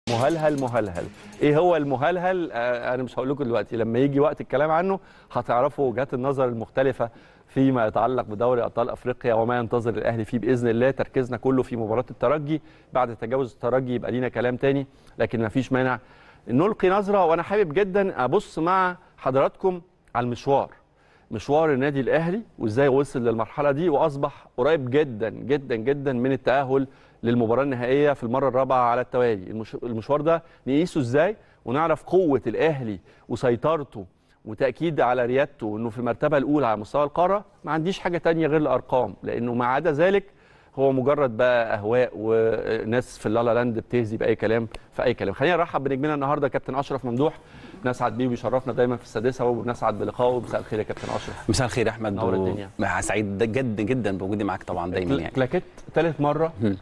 مهلهل مهلهل ايه هو المهلهل آه انا مش هقول لكم دلوقتي لما يجي وقت الكلام عنه هتعرفوا وجهات النظر المختلفه فيما يتعلق بدوري ابطال افريقيا وما ينتظر الاهلي فيه باذن الله تركيزنا كله في مباراه الترجي بعد تجاوز الترجي يبقى لينا كلام تاني لكن ما فيش مانع نلقي نظره وانا حابب جدا ابص مع حضراتكم على المشوار مشوار النادي الاهلي وازاي وصل للمرحله دي واصبح قريب جدا جدا جدا من التاهل للمباراه النهائيه في المره الرابعه على التوالي المش... المشوار ده نقيسه ازاي ونعرف قوه الاهلي وسيطرته وتاكيد على ريادته انه في المرتبه الاولى على مستوى القاره ما عنديش حاجه تانية غير الارقام لانه ما عدا ذلك هو مجرد بقى اهواء وناس في اللالا لاند بتهزي باي كلام في اي كلام خلينا نرحب بنجمنا النهارده كابتن اشرف ممدوح نسعد بيه وبيشرفنا دايما في السادسه ونسعد بلقائه مساء الخير يا كابتن اشرف مساء الخير يا احمد نور الدنيا. و... سعيد جدا جدا بوجودي معاك طبعا دايما يعني كلاكيت ثالث مره مم.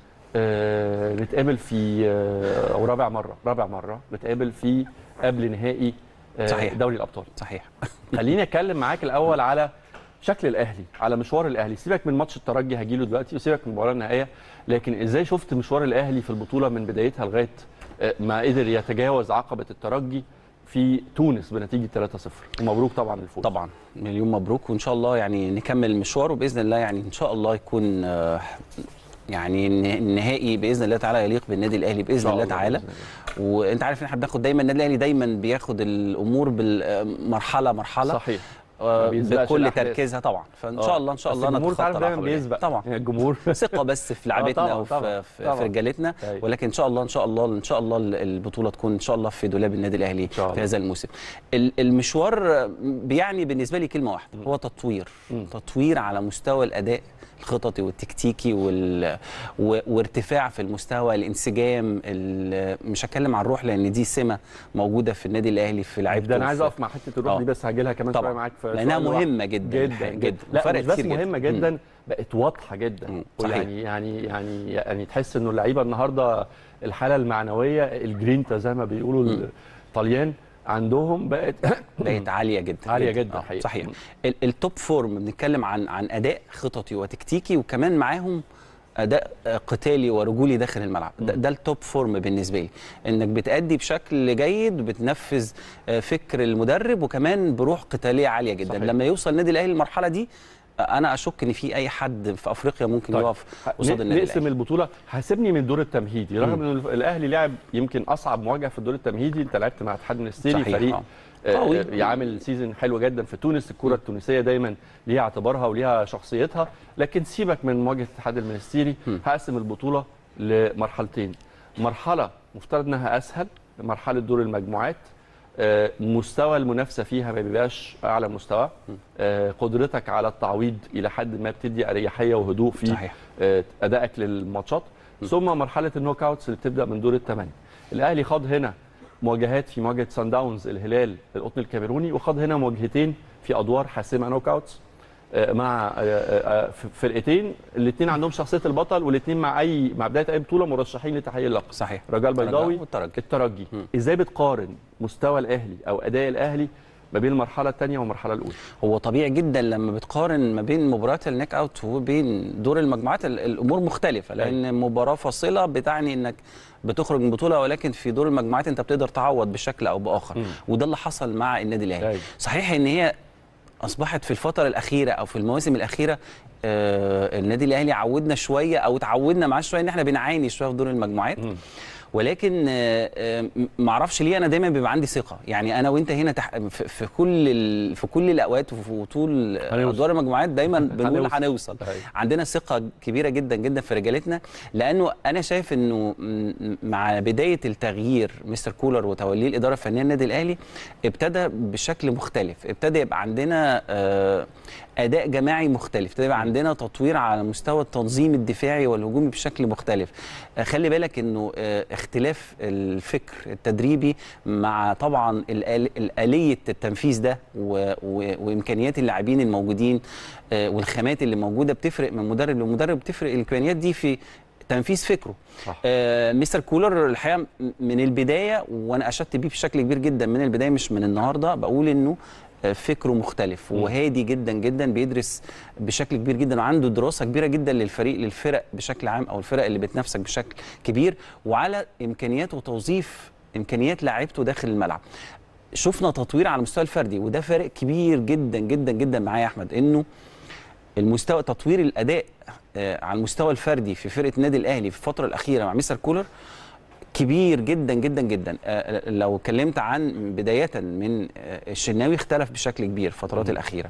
آه نتقابل في آه او رابع مره رابع مره نتقابل في قبل نهائي آه صحيح. دوري الابطال صحيح خليني اتكلم معاك الاول على شكل الاهلي على مشوار الاهلي سيبك من ماتش الترجي هجيله دلوقتي وسيبك من المباراه النهائيه لكن ازاي شفت مشوار الاهلي في البطوله من بدايتها لغايه آه، ما قدر يتجاوز عقبه الترجي في تونس بنتيجه 3-0 ومبروك طبعا الفوز طبعا مليون مبروك وان شاء الله يعني نكمل المشوار وباذن الله يعني ان شاء الله يكون آه، يعني النه- النهائي باذن الله تعالى يليق بالنادي الاهلي باذن إن شاء الله تعالى بإذن الله. وانت عارف ان احنا بناخد دايما النادي الاهلي دايما بياخد الامور بالمرحله مرحله صحيح آه، ما بيسبقش بكل الأحداث. تركيزها طبعا فان آه. شاء الله ان شاء بس الله الجمهور تعرف نتخطى دايما العقبة دي. بيسبق طبعا يعني الجمهور ثقه بس في لعبتنا طبعاً، وفي طبعاً، في, طبعاً. في رجالتنا أيوة. ولكن ان شاء الله ان شاء الله ان شاء الله البطوله تكون ان شاء الله في دولاب النادي الاهلي شاء الله. في هذا الموسم ال- المشوار بيعني بالنسبه لي كلمه واحده هو تطوير مم. تطوير على مستوى الاداء الخططي والتكتيكي وال... و... وارتفاع في المستوى الانسجام ال... مش هتكلم عن الروح لان دي سمه موجوده في النادي الاهلي في لعيبته ده انا عايز وفي- اقف مع حته الروح آه. دي بس هاجي لها كمان طبعاً. شويه معاك في لأنها سؤال واحد. مهمة جداً، جدا جداً. جدا لا وفرقت مش بس كتير جداً. مهمه مم. جدا بقت واضحه جدا مم. صحيح. يعني يعني يعني يعني تحس انه اللعيبه النهارده الحاله المعنويه الجرينتا زي ما بيقولوا مم. الطليان عندهم بقت بقت عاليه جدا عالية جداً آه، حقيقة. صحيح مم. ال- التوب فورم بنتكلم عن عن اداء خططي وتكتيكي وكمان معاهم اداء آه، قتالي ورجولي داخل الملعب ده, ده التوب فورم بالنسبه لي انك بتادي بشكل جيد وبتنفذ آه، فكر المدرب وكمان بروح قتاليه عاليه جدا صحيح. لما يوصل النادي الاهلي للمرحله دي آه، انا اشك ان في اي حد في افريقيا ممكن طيب. يقف قصاد ن- النادي نقسم الاهلي البطوله حاسبني من الدور التمهيدي رغم مم. ان الاهلي لعب يمكن اصعب مواجهه في الدور التمهيدي انت لعبت مع اتحاد منستيري صحيح، فريق آه. آه، قوي. آه، يعمل سيزون حلو جدا في تونس الكره التونسيه دايما ليها اعتبارها وليها شخصيتها لكن سيبك من مواجهه الاتحاد المنستيري مم. هقسم البطوله لمرحلتين مرحله مفترض انها اسهل مرحله دور المجموعات آه، مستوى المنافسه فيها ما بيبقاش اعلى مستوى آه، قدرتك على التعويض الى حد ما بتدي اريحيه وهدوء في صحيح. آه، ادائك للماتشات ثم مرحله النوك اوتس اللي بتبدا من دور الثمانيه الاهلي خاض هنا مواجهات في مواجهه سان داونز الهلال القطن الكاميروني وخاض هنا مواجهتين في ادوار حاسمه نوك اوتس آه، مع آه، آه، ف- فرقتين الاثنين عندهم شخصيه البطل والاثنين مع اي مع بدايه اي بطوله مرشحين لتحقيق اللقب صحيح رجاء البيضاوي والترجي الترجي مم. ازاي بتقارن مستوى الاهلي او اداء الاهلي ما بين المرحله الثانيه والمرحله الاولى هو طبيعي جدا لما بتقارن ما بين مباريات النيك اوت وبين دور المجموعات ال- الامور مختلفه لان مباراه فاصله بتعني انك بتخرج من بطوله ولكن في دور المجموعات انت بتقدر تعوض بشكل او باخر مم. وده اللي حصل مع النادي الاهلي أيوة. صحيح ان هي اصبحت في الفتره الاخيره او في المواسم الاخيره آه النادي الاهلي عودنا شويه او تعودنا معاه شويه ان احنا بنعاني شويه في دور المجموعات مم. ولكن آه، آه، ما اعرفش ليه انا دايما بيبقى عندي ثقه يعني انا وانت هنا تح... في في كل ال... في كل الاوقات وفي طول هنوصل. ادوار المجموعات دايما بنقول هنوصل. هنوصل أيوة. عندنا ثقه كبيره جدا جدا في رجالتنا لانه انا شايف انه م- مع بدايه التغيير مستر كولر وتوليه الاداره الفنيه للنادي الاهلي ابتدى بشكل مختلف ابتدى يبقى عندنا آه، اداء جماعي مختلف ابتدى يبقى عندنا تطوير على مستوى التنظيم الدفاعي والهجومي بشكل مختلف آه، خلي بالك انه آه، اختلاف الفكر التدريبي مع طبعا الآل- الاليه التنفيذ ده و- و- وامكانيات اللاعبين الموجودين آه، والخامات اللي موجوده بتفرق من مدرب لمدرب بتفرق الامكانيات دي في تنفيذ فكره صح. آه مستر كولر الحقيقه م- من البدايه وانا اشدت بيه بشكل كبير جدا من البدايه مش من النهارده بقول انه آه، فكره مختلف وهادي جدا جدا بيدرس بشكل كبير جدا وعنده دراسه كبيره جدا للفريق للفرق بشكل عام او الفرق اللي بتنافسك بشكل كبير وعلى امكانيات وتوظيف امكانيات لاعيبته داخل الملعب شفنا تطوير على المستوى الفردي وده فارق كبير جدا جدا جدا معايا يا احمد انه المستوى تطوير الاداء آه، على المستوى الفردي في فرقه النادي الاهلي في الفتره الاخيره مع مستر كولر كبير جدا جدا جدا آه، لو اتكلمت عن بدايه من آه، الشناوي اختلف بشكل كبير الفترات الاخيره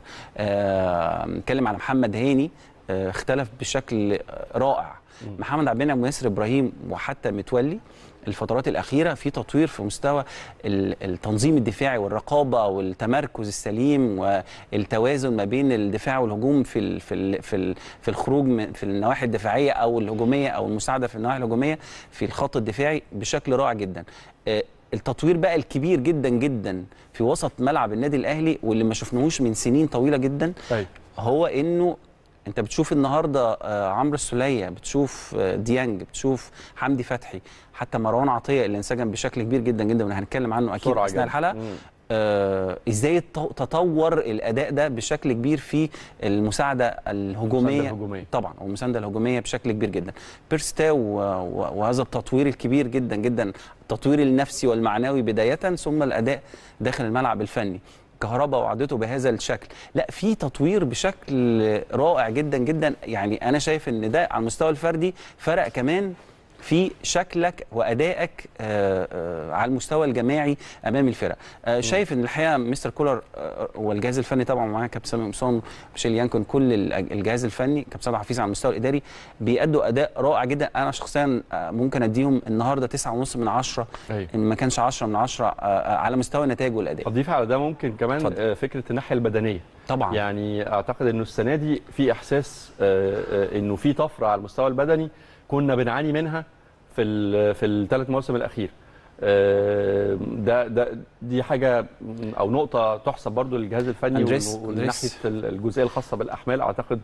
آه، نتكلم على محمد هاني آه، اختلف بشكل آه، رائع محمد عبد المنعم وياسر ابراهيم وحتى متولي الفترات الاخيره في تطوير في مستوى ال- التنظيم الدفاعي والرقابه والتمركز السليم والتوازن ما بين الدفاع والهجوم في ال في ال في, ال في الخروج من في النواحي الدفاعيه او الهجوميه او المساعده في النواحي الهجوميه في الخط الدفاعي بشكل رائع جدا آه، التطوير بقى الكبير جدا جدا في وسط ملعب النادي الاهلي واللي ما شفناهوش من سنين طويله جدا أيوة. هو انه انت بتشوف النهارده آه، عمرو السوليه بتشوف آه، ديانج بتشوف حمدي فتحي حتى مروان عطيه اللي انسجم بشكل كبير جدا جدا وهنتكلم عنه اكيد بسرعة اثناء جدا. الحلقه مم. آه، ازاي التط- تطور الاداء ده بشكل كبير في المساعده الهجوميه المساعدة الهجومية. طبعا والمسانده الهجوميه بشكل كبير جدا بيرستاو و- و- وهذا التطوير الكبير جدا جدا التطوير النفسي والمعنوي بدايه ثم الاداء داخل الملعب الفني كهرباء وعدته بهذا الشكل لا في تطوير بشكل رائع جدا جدا يعني انا شايف ان ده على المستوى الفردي فرق كمان في شكلك وادائك آه، آه، على المستوى الجماعي امام الفرق آه، شايف ان الحقيقه مستر كولر آه، والجهاز الفني طبعا معاه كابتن سامي قمصان ميشيل يانكون كل الأج- الجهاز الفني كابتن سامي حفيظ على المستوى الاداري بيأدوا اداء رائع جدا انا شخصيا آه، ممكن اديهم النهارده 9.5 من 10 أيوة. ان ما كانش 10 من 10 آه، آه، على مستوى النتائج والاداء اضيف على ده ممكن كمان اتفضل. آه، فكره الناحيه البدنيه طبعا يعني اعتقد انه السنه دي في احساس آه، آه، انه في طفره على المستوى البدني كنا بنعاني منها في ال- في الثلاث مواسم الاخيره آه، ده ده دي حاجه او نقطه تحسب برضو للجهاز الفني أندريس- وإنه- ومن أندريس. ناحيه ال- الجزئيه الخاصه بالاحمال اعتقد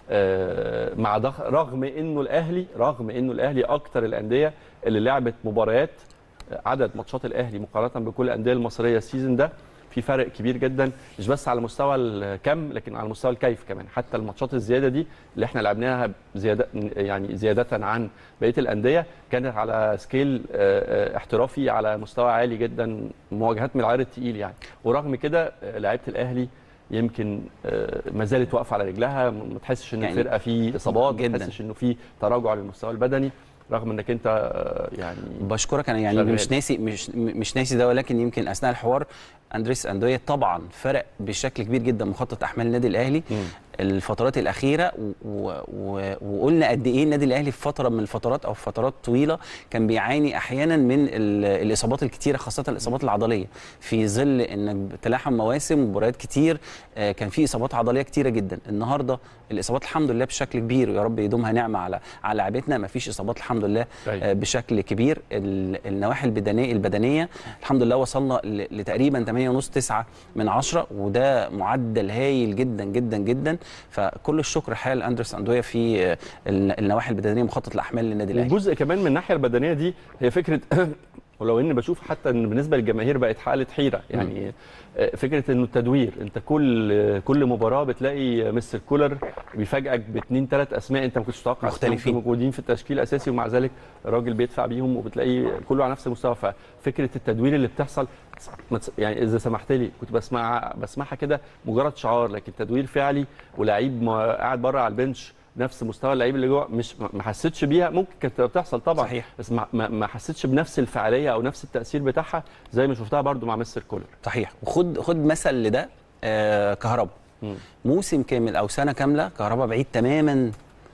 آه، مع ضخ رغم انه الاهلي رغم انه الاهلي اكتر الانديه اللي لعبت مباريات عدد ماتشات الاهلي مقارنه بكل الانديه المصريه السيزون ده في فرق كبير جدا مش بس على مستوى الكم لكن على مستوى الكيف كمان حتى الماتشات الزياده دي اللي احنا لعبناها زياده يعني زياده عن بقيه الانديه كانت على سكيل آه، آه، احترافي على مستوى عالي جدا مواجهات من العيار التقيل يعني ورغم كده آه، لعيبه الاهلي يمكن آه، ما زالت واقفه على رجلها ما تحسش ان يعني الفرقه في اصابات ما جداً. تحسش انه في تراجع للمستوى البدني رغم انك انت آه، يعني بشكرك انا يعني شغال. مش ناسي مش مش ناسي ده ولكن يمكن اثناء الحوار اندريس اندويه طبعا فرق بشكل كبير جدا مخطط احمال النادي الاهلي مم. الفترات الاخيره و و و وقلنا قد ايه النادي الاهلي في فتره من الفترات او في فترات طويله كان بيعاني احيانا من ال- الاصابات الكتيره خاصه الاصابات العضليه في ظل انك تلاحم مواسم ومباريات كتير آه، كان في اصابات عضليه كتيره جدا النهارده الاصابات الحمد لله بشكل كبير ويا رب يدومها نعمه على على لعبتنا ما فيش اصابات الحمد لله أيوة. آه، بشكل كبير ال- النواحي البدنيه البدنيه الحمد لله وصلنا ل- لتقريبا 8.5 9 من 10 وده معدل هايل جدا جدا جدا فكل الشكر حال لاندرس اندويا في آه، ال- النواحي البدنيه مخطط الاحمال للنادي الاهلي وجزء كمان من الناحيه البدنيه دي هي فكره ولو ان بشوف حتى ان بالنسبه للجماهير بقت حاله حيره يعني آه، فكره انه التدوير انت كل كل مباراه بتلاقي مستر كولر بيفاجئك باثنين ثلاث اسماء انت ما كنتش تتوقع مختلفين. إنهم موجودين في التشكيل الاساسي ومع ذلك الراجل بيدفع بيهم وبتلاقي كله على نفس المستوى ففكره التدوير اللي بتحصل ما تس- يعني اذا سمحت لي كنت بسمع بسمعها كده مجرد شعار لكن تدوير فعلي ولعيب ما- قاعد بره على البنش نفس مستوى اللعيب اللي جوه مش ما- ما حسيتش بيها ممكن كانت بتحصل طبعا صحيح. بس ما, ما ما حسيتش بنفس الفعاليه او نفس التاثير بتاعها زي ما شفتها برضو مع مستر كولر صحيح وخد خد مثل لده آه كهربا مم. موسم كامل او سنه كامله كهربا بعيد تماما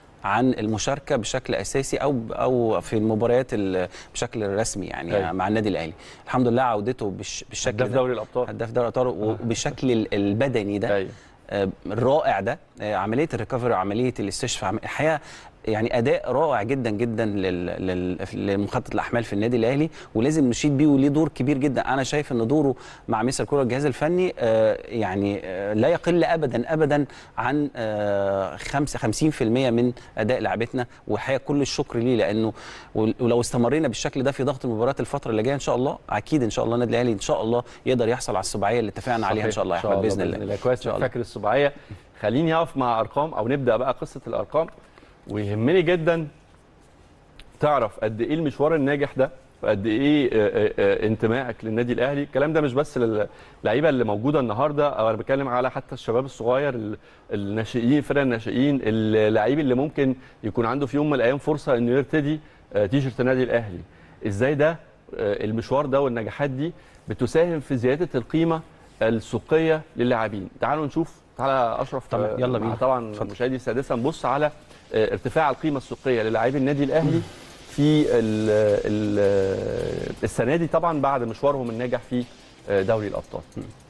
عن المشاركه بشكل اساسي او او في المباريات ال- بشكل رسمي يعني أيوة. مع النادي الاهلي الحمد لله عودته بالش- بالشكل هداف ده دوري الابطال هداف دوري الابطال وبالشكل ال- البدني ده ايوه آه، الرائع ده آه، عمليه الريكفري وعمليه الاستشفاء عم- الحقيقه يعني اداء رائع جدا جدا لل- لل- لمخطط الاحمال في النادي الاهلي ولازم نشيد بيه وليه دور كبير جدا انا شايف ان دوره مع مستر كولر الجهاز الفني آه، يعني آه، لا يقل ابدا ابدا عن آه، خمسة 50% من اداء لاعبتنا والحقيقه كل الشكر ليه لانه ول- ولو استمرينا بالشكل ده في ضغط المباريات الفتره اللي جايه ان شاء الله اكيد ان شاء الله النادي الاهلي ان شاء الله يقدر يحصل على السباعيه اللي اتفقنا عليها ان شاء الله يا احمد باذن الله كويس إن شاء الله. فاكر السباعيه خليني اقف مع ارقام او نبدا بقى قصه الارقام ويهمني جدا تعرف قد ايه المشوار الناجح ده وقد ايه آه، آه، آه، انتمائك للنادي الاهلي الكلام ده مش بس للعيبه اللي موجوده النهارده او انا بتكلم على حتى الشباب الصغير ال- الناشئين فرق الناشئين اللعيب اللي ممكن يكون عنده في يوم من الايام فرصه انه يرتدي آه، تيشرت النادي الاهلي ازاي ده آه، المشوار ده والنجاحات دي بتساهم في زياده القيمه السوقيه للاعبين تعالوا نشوف تعالى اشرف تمام، آه، يلا مع بينا. طبعا اتفضل. مشاهدي السادسه نبص على آه، ارتفاع القيمه السوقيه للاعبي النادي الاهلي في ال ال السنه دي طبعا بعد مشوارهم الناجح في آه، دوري الابطال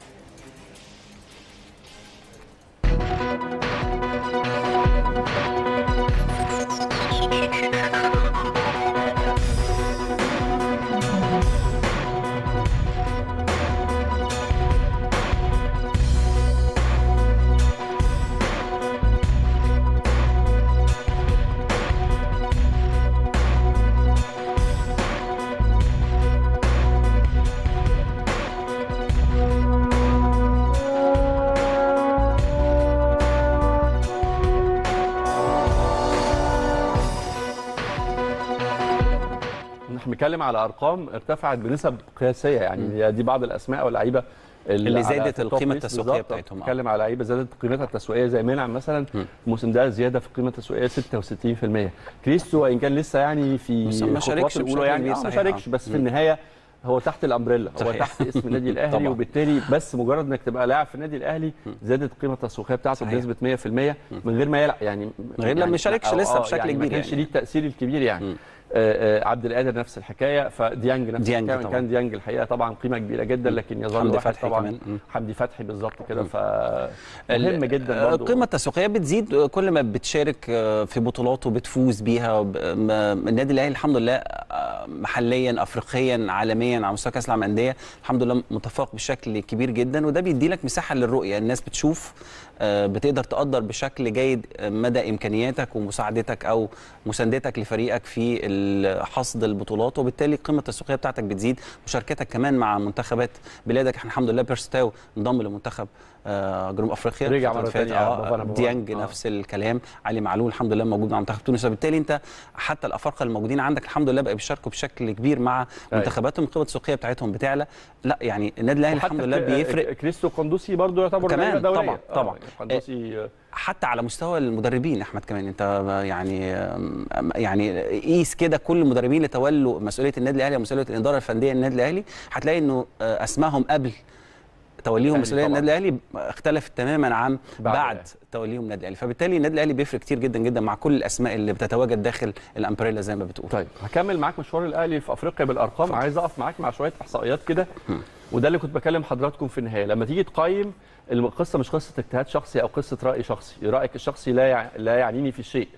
احنا بنتكلم على ارقام ارتفعت بنسب قياسيه يعني هي دي بعض الاسماء واللعيبه اللي على زادت في التوب القيمة ليست التسويقية بالظبط. بتاعتهم. آه. بنتكلم على لعيبه زادت قيمتها التسويقيه زي منعم مثلا الموسم ده زياده في القيمه التسويقيه 66% كريستو وان كان لسه يعني في بس ما الخطوات شاركش الاولى بشكل يعني كبير آه ما صحيح. شاركش آه. بس في مم. النهايه هو تحت الامبريلا هو صحيح. تحت اسم النادي الاهلي طبعاً. وبالتالي بس مجرد انك تبقى لاعب في النادي الاهلي زادت القيمه التسويقيه بتاعته صحيح. بنسبه 100% من غير ما يلعب يعني من غير لما يعني يشاركش أو- لسه آه، بشكل يعني ما كبير كانش يعني. ليه التاثير الكبير يعني مم. آه، آه، عبد القادر نفس الحكايه فديانج نفس ديانج الحكايه وإن طبعاً. كان ديانج الحقيقه طبعا قيمه كبيره جدا لكن يظل حمدي واحد فتحي طبعا كمان. مم. حمدي فتحي بالظبط كده مم. فمهم جدا برضه القيمة التسويقية بتزيد كل ما بتشارك في بطولات وبتفوز بيها ب- ما- النادي الأهلي الحمد لله آه، محليا أفريقيا عالميا على مستوى كأس العالم للأندية الحمد لله متفوق بشكل كبير جدا وده بيدي لك مساحة للرؤية الناس بتشوف آه، بتقدر تقدر بشكل جيد مدى إمكانياتك ومساعدتك أو مساندتك لفريقك في ال- حصد البطولات وبالتالي القيمة التسويقية بتاعتك بتزيد مشاركتك كمان مع منتخبات بلادك احنا الحمد لله بيرستاو انضم لمنتخب آه، جنوب افريقيا رجع الفترة مرة اللي فاتت. تانية اه بافانا بافانا. ديانج آه. نفس الكلام علي معلول الحمد لله موجود مع منتخب تونس وبالتالي انت حتى الافارقه الموجودين عندك الحمد لله بقى بيشاركوا بشكل كبير مع أيوة. منتخباتهم القيمه التسويقيه بتاعتهم بتعلى لا يعني النادي الاهلي الحمد لله ك- بيفرق كريستو قندوسي برضه يعتبر كمان لعيبة دولية. طبعاً، آه، طبعاً. قندوسي آه، حتى على مستوى المدربين احمد كمان انت يعني يعني قيس كده كل المدربين اللي تولوا مسؤوليه النادي الاهلي ومسؤوليه الاداره الفنيه للنادي الاهلي هتلاقي انه آه، اسمائهم قبل توليهم الأهلي مسؤوليه طبعاً. النادي الاهلي اختلفت تماما عن بعد بعد, الأهلي. توليهم النادي الاهلي فبالتالي النادي الاهلي بيفرق كتير جدا جدا مع كل الاسماء اللي بتتواجد داخل الامبريلا زي ما بتقول طيب هكمل معاك مشوار الاهلي في افريقيا بالارقام عايز اقف معاك مع شويه احصائيات كده وده اللي كنت بكلم حضراتكم في النهايه لما تيجي تقيم القصه مش قصه اجتهاد شخصي او قصه راي شخصي رايك الشخصي لا يع... لا يعنيني في شيء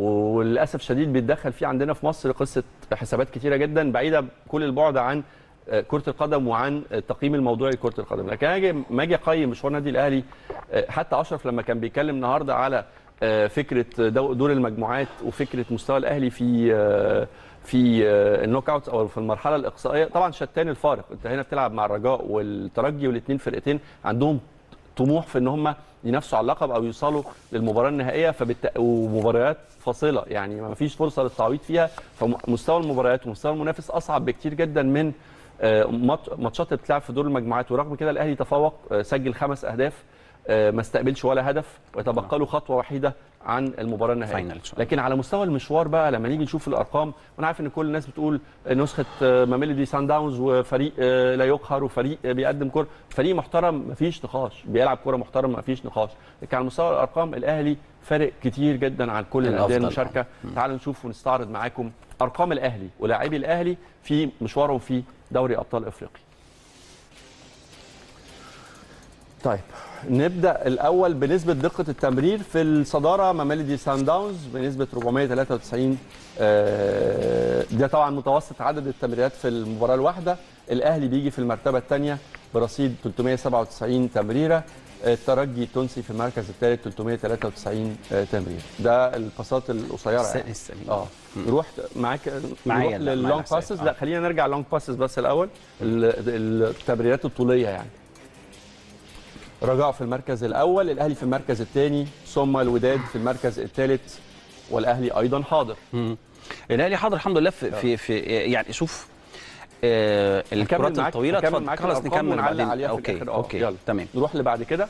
وللاسف شديد بيتدخل فيه عندنا في مصر قصه حسابات كتيره جدا بعيده كل البعد عن آه، كره القدم وعن التقييم الموضوعي لكره القدم لكن اجي ما اجي اقيم مشوار النادي الاهلي آه، حتى اشرف لما كان بيتكلم النهارده على آه، فكره دو- دور المجموعات وفكره مستوى الاهلي في آه، في آه، النوك اوت او في المرحله الاقصائيه طبعا شتان الفارق انت هنا بتلعب مع الرجاء والترجي والاثنين فرقتين عندهم طموح في ان هم ينافسوا على اللقب او يوصلوا للمباراه النهائيه فبالت... ومباريات فاصله يعني ما فيش فرصه للتعويض فيها فمستوى المباريات ومستوى المنافس اصعب بكتير جدا من آه، مات- ماتشات اللي بتلعب في دور المجموعات ورغم كده الاهلي تفوق آه، سجل خمس اهداف آه، ما استقبلش ولا هدف ويتبقى له خطوه وحيده عن المباراه النهائيه فاينل إن شاء الله. لكن على مستوى المشوار بقى لما نيجي نشوف الارقام وانا عارف ان كل الناس بتقول نسخه آه، ماميلودي سان داونز وفريق آه، لا يقهر وفريق آه، بيقدم كره فريق محترم مفيش نقاش بيلعب كره محترم مفيش نقاش لكن على مستوى الارقام الاهلي فارق كتير جدا عن كل الانديه الأفضل. المشاركه تعالوا نشوف ونستعرض معاكم ارقام الاهلي ولاعبي الاهلي في مشوارهم في دوري ابطال افريقيا طيب نبدا الاول بنسبه دقه التمرير في الصداره ميلودي سان داونز بنسبه 493 آه، ده طبعا متوسط عدد التمريرات في المباراه الواحده الاهلي بيجي في المرتبه الثانيه برصيد 397 تمريره الترجي التونسي في المركز الثالث 393 آه، تمرير ده الباصات القصيره يعني. السليم اه نروح معاك معايا، نروح لا، للونج معايا حسين. باسز آه. لا خلينا نرجع لونج باسز بس الاول ال- التمريرات الطوليه يعني رجاء في المركز الاول الاهلي في المركز الثاني ثم الوداد في المركز الثالث والاهلي ايضا حاضر مم. الاهلي حاضر الحمد لله في في, في يعني شوف آه الكرات معاك- الطويله هكمل اتفضل معاك خلاص الأرقام نكمل ونعلق بعدين عليها في اوكي الآخر. آه، اوكي يلا. تمام نروح اللي بعد كده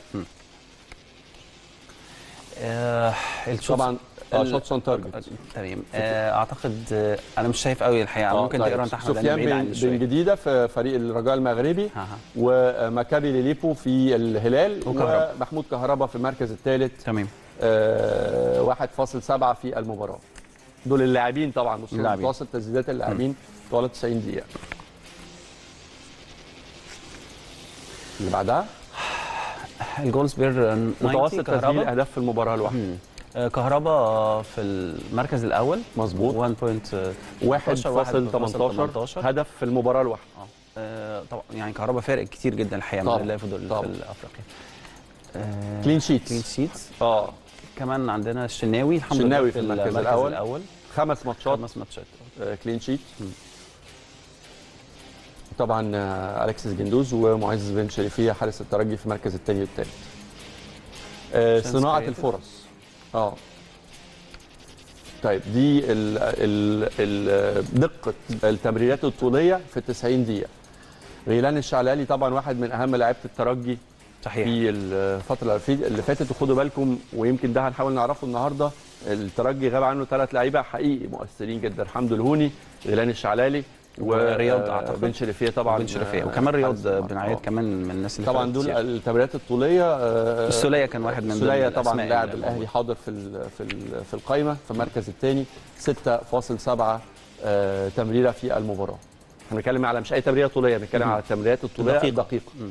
آه الشوط طبعا اه ال- شوتس اون تارجت تمام آه اعتقد آه انا مش شايف قوي الحقيقه آه، ممكن طيب. تقرا انت احمد أنا سفيان بعيد عني بن, شوية. بن جديده في فريق الرجاء المغربي ها ها. ومكابي ليليبو في الهلال وكهربا. ومحمود كهربا في المركز الثالث تمام آه، 1.7 في المباراه دول اللاعبين طبعا بص اللاعبين. متوسط تسديدات اللاعبين طوال 90 دقيقه اللي بعدها الجولز بير 90 متوسط تسجيل كهربا اهداف في المباراه الواحده مم. آه، كهربا في المركز الاول مظبوط 1.18 1.18 هدف في المباراه الواحده آه، طبعا يعني كهربا فارق كتير جدا الحقيقه طبعا. من اللي في دول طبعا. في افريقيا آه، كلين شيتس كلين شيتس اه كمان عندنا الشناوي الحمد الشناوي لله في المركز الأول. الاول خمس ماتشات خمس ماتشات آه، كلين شيت مم. طبعا آه، الكسيس جندوز ومعز بن شريفيه حارس الترجي في المركز الثاني والثالث آه، Chance صناعه created. الفرص اه طيب دي ال ال ال دقه التمريرات الطوليه في 90 دقيقه غيلان الشعلالي طبعا واحد من اهم لعيبه الترجي صحيح في الفتره في- اللي فاتت وخدوا بالكم ويمكن ده هنحاول نعرفه النهارده الترجي غاب عنه ثلاث لعيبه حقيقي مؤثرين جدا حمدو الهوني غيلان الشعلالي ورياض آه، أعتقد. بن شريفيه طبعا بن شريفيه آه، وكمان رياض حارس المرمى. بن عياد آه. كمان من الناس اللي طبعا فرقت دول كتير. التمريرات الطوليه آه، السولية كان واحد من ضمن السولية طبعا الأسماء لاعب اللي الاهلي موجودة. حاضر في ال في ال في القائمه في المركز الثاني 6.7 آه، تمريره في المباراه احنا بنتكلم على مش اي تمريره طوليه بنتكلم مم. على التمريرات الطوليه دقيقة. دقيقه مم.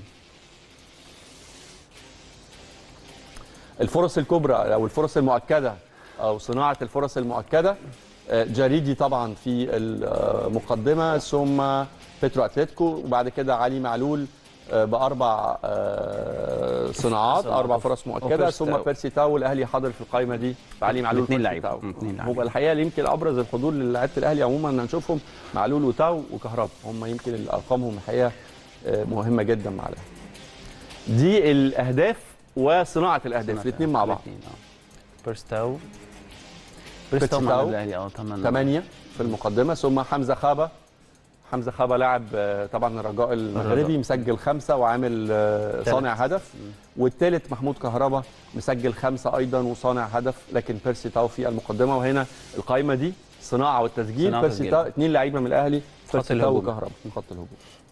الفرص الكبرى او الفرص المؤكده او صناعه الفرص المؤكده آه، جاريدي طبعا في المقدمه ثم بيترو اتلتيكو وبعد كده علي معلول آه، باربع آه، صناعات صناعات. اربع فرص مؤكده وبيرسي ثم تاو. بيرسي تاو الاهلي حاضر في القائمه دي بعلي معلول الاثنين وبيرسي لعيبة. تاو. مم، اثنين لعيبة. هو الحقيقه اللي يمكن ابرز الحضور للاعيبه الاهلي عموما هنشوفهم معلول وتاو وكهربا هم يمكن ارقامهم الحقيقه آه، مهمه جدا مع الاهلي دي الاهداف وصناعه الاهداف الاثنين مع بعض الاثنين اه بيرستاو بيرستاو مع بيرستاو. النادي الاهلي اه ثمان ثمانية في المقدمة ثم حمزة خابة حمزة خابة لاعب آه، طبعا الرجاء المغربي الرجاء. مسجل خمسة وعامل آه، تالت. صانع هدف والثالث محمود كهربا مسجل خمسة أيضا وصانع هدف لكن بيرسي تاو في المقدمة وهنا القائمة دي صناعة والتسجيل صناعة بيرسي وتسجيل. تاو اثنين لعيبة من الأهلي خط بيرسي تاو الهجوم. وكهربا من خط الهجوم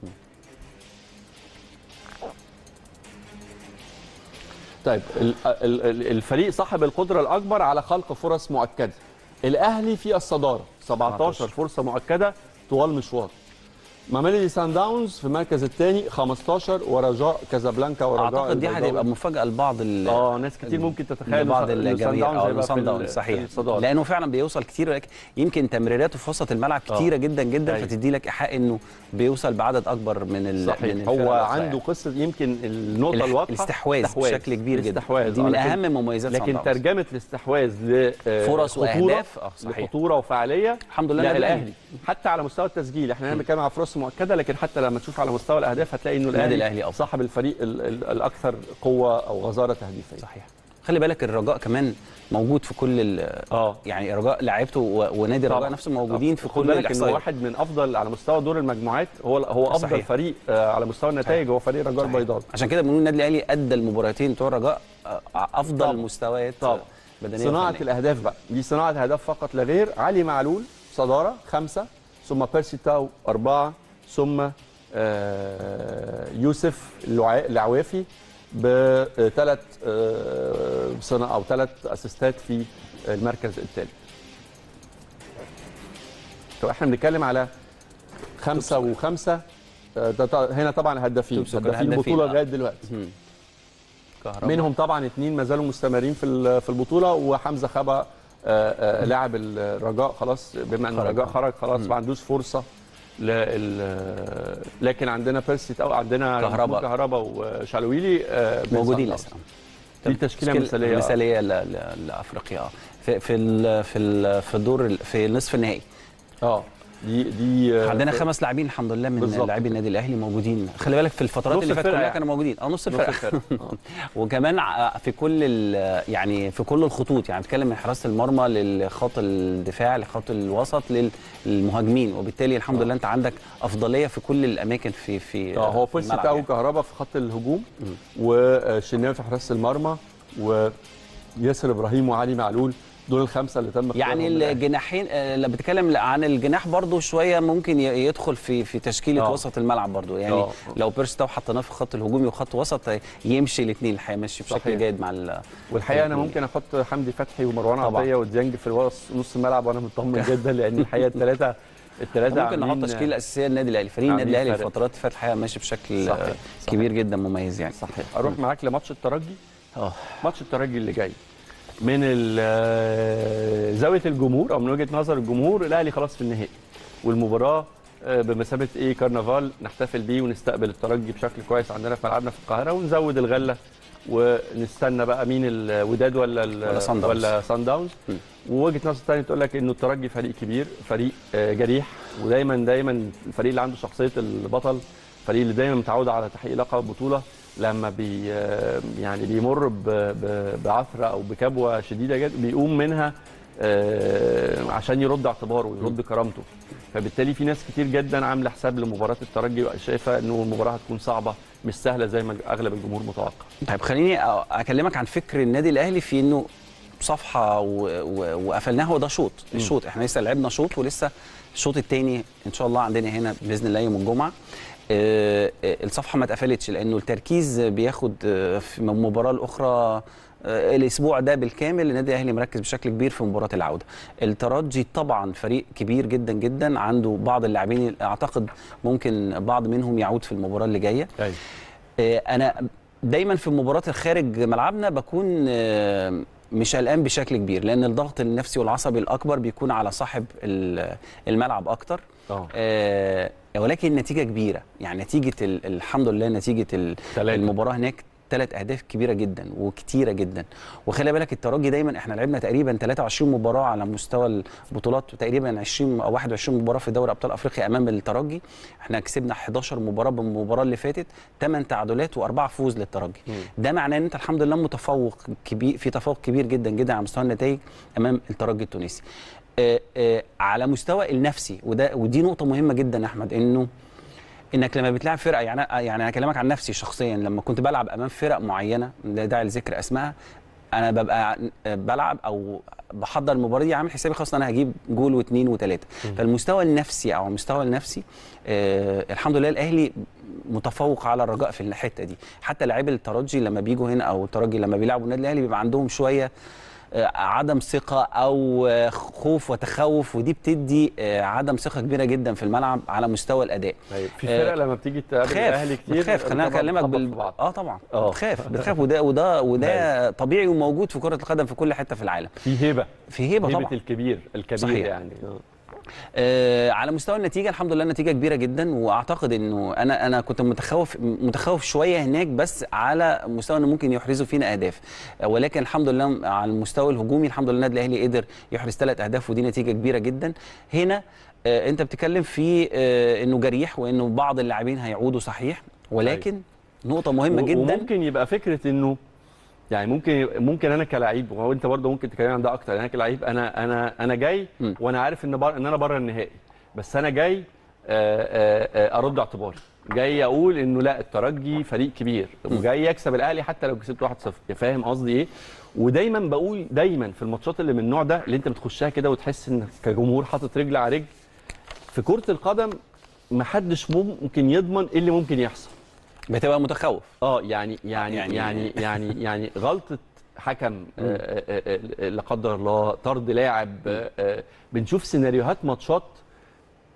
طيب ال- ال- ال- الفريق صاحب القدرة الأكبر على خلق فرص مؤكدة الأهلي في الصدارة 17 17 فرصة مؤكدة طوال مشوار ماميلودي سان داونز في المركز الثاني 15 ورجاء كازابلانكا ورجاء اعتقد دي البيضاوي. هتبقى مفاجاه لبعض ال- اه ناس كتير ممكن تتخيل لبعض إن سان الجماهير داونز اه هيبقى في سان ال- داونز في صحيح الصدارة. لانه فعلا بيوصل كتير ولكن يمكن تمريراته في وسط الملعب آه. كتيره جدا جدا أيوة. فتدي لك ايحاء انه بيوصل بعدد اكبر من ال من صحيح الفرق هو الأخرى عنده يعني. قصه يمكن النقطه الاح- الواضحه الاستحواذ بشكل كبير جدا الاستحواذ دي آه، من لكن- اهم مميزات لكن صن داونز. ترجمه الاستحواذ فرص لخطوره وأهداف، آه، صحيح. لخطوره وفعاليه الحمد لله لا النادي الاهلي حتى على مستوى التسجيل احنا هنا بنتكلم على فرص مؤكده لكن حتى لما تشوف على مستوى الاهداف هتلاقي انه النادي الاهلي, الأهلي أفضل. صاحب الفريق ال ال الاكثر قوه او غزاره تهديفيه صحيح خلي بالك الرجاء كمان موجود في كل ال- اه يعني الرجاء لعيبته و- ونادي الرجاء طبعاً. نفسه موجودين في خد كل بالك انه الاحصائيات واحد من افضل على مستوى دور المجموعات هو هو افضل صحيح. فريق آه، على مستوى النتائج هو فريق رجاء صحيح. البيضاوي عشان كده بنقول النادي الاهلي ادى المباراتين بتوع الرجاء آه، افضل طبعاً. مستويات طبعاً. بدنيه صناعة وفنية. الأهداف بقى دي صناعة أهداف فقط لا غير علي معلول صدارة خمسة ثم بيرسي تاو أربعة ثم آه، يوسف الوع- العوافي بثلاث صنع أو ثلاث أسيستات في المركز الثالث طب احنا بنتكلم على خمسة وخمسة آه، ده ط- هنا طبعا هدافين توب سكر هدافين هدافين، البطولة آه. لغاية دلوقتي مم. كهرباء. منهم طبعا اثنين ما زالوا مستمرين في ال- في البطوله وحمزه خبا آه، آه، لاعب الرجاء خلاص بما ان خرج. الرجاء خرج خلاص ما عندوش فرصه لل لكن عندنا بيرسي او عندنا كهربا. كهربا وشالويلي آه، من موجودين صن لسه دي تشكيله مثاليه آه. مثاليه ل- ل- لافريقيا اه في في ال في ال في الدور ال- في نصف النهائي اه دي دي آه، عندنا في- خمس لاعبين الحمد لله من بالظبط. لاعبي النادي الاهلي موجودين خلي بالك في الفترات نص اللي فاتت الفرقة كلها يعني. كانوا موجودين اه نص نص الفرقه الفرقة. آه. وكمان ع- في كل ال- يعني في كل الخطوط يعني بتكلم من حراسه المرمى للخط الدفاع لخط الوسط للمهاجمين وبالتالي الحمد لله انت عندك افضليه في كل الاماكن في في اه هو في بيرسي الملعب او يعني. كهربا في خط الهجوم وشناوي في حراسه المرمى وياسر ابراهيم وعلي معلول دول الخمسه اللي تم يعني اختيارهم للأهلي. الجناحين آه، لما بتكلم عن الجناح برضو شويه ممكن ي- يدخل في في تشكيله آه. وسط الملعب برضو يعني آه. لو بيرس ده حطيناه في خط الهجومي وخط وسط آه، يمشي الاثنين هيمشي بشكل صحيح. جيد مع ال- والحقيقه انا الاتنين. ممكن احط حمدي فتحي ومروان طبعاً. عطيه وديانج في الوسط نص الملعب وانا مطمن جدا لان الحقيقه الثلاثه الثلاثه ممكن نحط تشكيله اساسيه للنادي الاهلي فريق النادي عاملين الاهلي فرق. الفترات اللي فاتت الحقيقه ماشي بشكل صحيح. آه، صحيح. كبير جدا مميز يعني صحيح اروح معاك لماتش الترجي اه ماتش الترجي اللي جاي من ال- آه، زاويه الجمهور او من وجهه نظر الجمهور الاهلي خلاص في النهائي والمباراه آه، بمثابه ايه كرنفال نحتفل بيه ونستقبل الترجي بشكل كويس عندنا في ملعبنا في القاهره ونزود الغله ونستنى بقى مين الوداد ولا ال- ولا صن داونز. ولا سان داونز م. ووجهه نظر ثانيه تقول لك انه الترجي فريق كبير فريق آه، جريح ودايما دايما الفريق اللي عنده شخصيه البطل الفريق اللي دايما متعود على تحقيق لقب البطوله لما بي آه، يعني بيمر ب- ب- بعثره او بكبوه شديده جدا بيقوم منها آه، عشان يرد اعتباره ويرد كرامته فبالتالي في ناس كتير جدا عامله حساب لمباراه الترجي شايفه انه المباراه هتكون صعبه مش سهله زي ما اغلب الجمهور متوقع طيب خليني أ- اكلمك عن فكر النادي الاهلي في انه صفحه و... و... وقفلناها وده شوط الشوط احنا لسه لعبنا شوط ولسه الشوط الثاني ان شاء الله عندنا هنا باذن الله يوم الجمعه آه، آه، الصفحه ما اتقفلتش لانه التركيز بياخد آه، في المباراه الاخرى آه، الاسبوع ده بالكامل النادي الاهلي مركز بشكل كبير في مباراه العوده الترجي طبعا فريق كبير جدا جدا عنده بعض اللاعبين اعتقد ممكن بعض منهم يعود في المباراه اللي جايه ايوه آه، انا دايما في المباريات الخارج ملعبنا بكون آه، مش قلقان بشكل كبير لان الضغط النفسي والعصبي الاكبر بيكون على صاحب ال- الملعب اكتر اه آه، ولكن النتيجه كبيره يعني نتيجه ال- الحمد لله نتيجه ال- تلاتة. المباراه هناك ثلاث اهداف كبيره جدا وكتيره جدا وخلي بالك الترجي دايما احنا لعبنا تقريبا 23 مباراه على مستوى البطولات تقريبا 20 او 21 مباراه في دوري ابطال افريقيا امام الترجي احنا كسبنا 11 مباراه بالمباراه اللي فاتت 8 تعادلات واربعه فوز للترجي مم. ده معناه ان انت الحمد لله متفوق كبير في تفوق كبير جدا جدا على مستوى النتائج امام الترجي التونسي آه، آه، على مستوى النفسي وده ودي نقطه مهمه جدا يا احمد انه انك لما بتلعب فرقه يعني يعني انا اكلمك عن نفسي شخصيا لما كنت بلعب امام فرق معينه لا داعي لذكر اسمائها انا ببقى بلعب او بحضر المباراه دي عامل حسابي خلاص انا هجيب جول واثنين وثلاثه فالمستوى النفسي او المستوى النفسي آه الحمد لله الاهلي متفوق على الرجاء في الحته دي حتى لاعبي الترجي لما بيجوا هنا او الترجي لما بيلعبوا النادي الاهلي بيبقى عندهم شويه آه، عدم ثقة أو آه، خوف وتخوف ودي بتدي آه، عدم ثقة كبيرة جدا في الملعب على مستوى الأداء طيب في آه، فرق لما بتيجي تقابل الاهلي كتير بتخاف خليني طبعاً اكلمك بتخبط بال... في بعض. اه طبعا آه. بتخاف بتخاف وده وده وده طبيعي وموجود في كرة القدم في كل حتة في العالم في هيبه في هيبة هيبه طبعا الكبير الكبير صحيح. يعني آه. آه على مستوى النتيجه الحمد لله النتيجه كبيره جدا واعتقد انه انا انا كنت متخوف متخوف شويه هناك بس على مستوى انه ممكن يحرزوا فينا اهداف آه ولكن الحمد لله على المستوى الهجومي الحمد لله النادي الاهلي قدر يحرز ثلاث اهداف ودي نتيجه كبيره جدا هنا آه انت بتتكلم في آه انه جريح وانه بعض اللاعبين هيعودوا صحيح ولكن نقطه مهمه و- جدا وممكن يبقى فكره انه يعني ممكن ممكن انا كلاعب وانت برضه ممكن تتكلم عن ده اكتر انا كلاعب انا انا انا جاي م. وانا عارف ان بر... ان انا بره النهائي بس انا جاي آه، آه، آه، ارد اعتباري جاي اقول انه لا الترجي فريق كبير وجاي يكسب الاهلي حتى لو كسبت 1-0 فاهم قصدي ايه ودايما بقول دايما في الماتشات اللي من النوع ده اللي انت بتخشها كده وتحس انك كجمهور حاطط رجل على رجل في كره القدم محدش ممكن يضمن ايه اللي ممكن يحصل بتبقى متخوف اه يعني يعني يعني- يعني يعني يعني غلطه حكم آه، آه، آه، لا قدر الله طرد لاعب آه، آه، بنشوف سيناريوهات ماتشات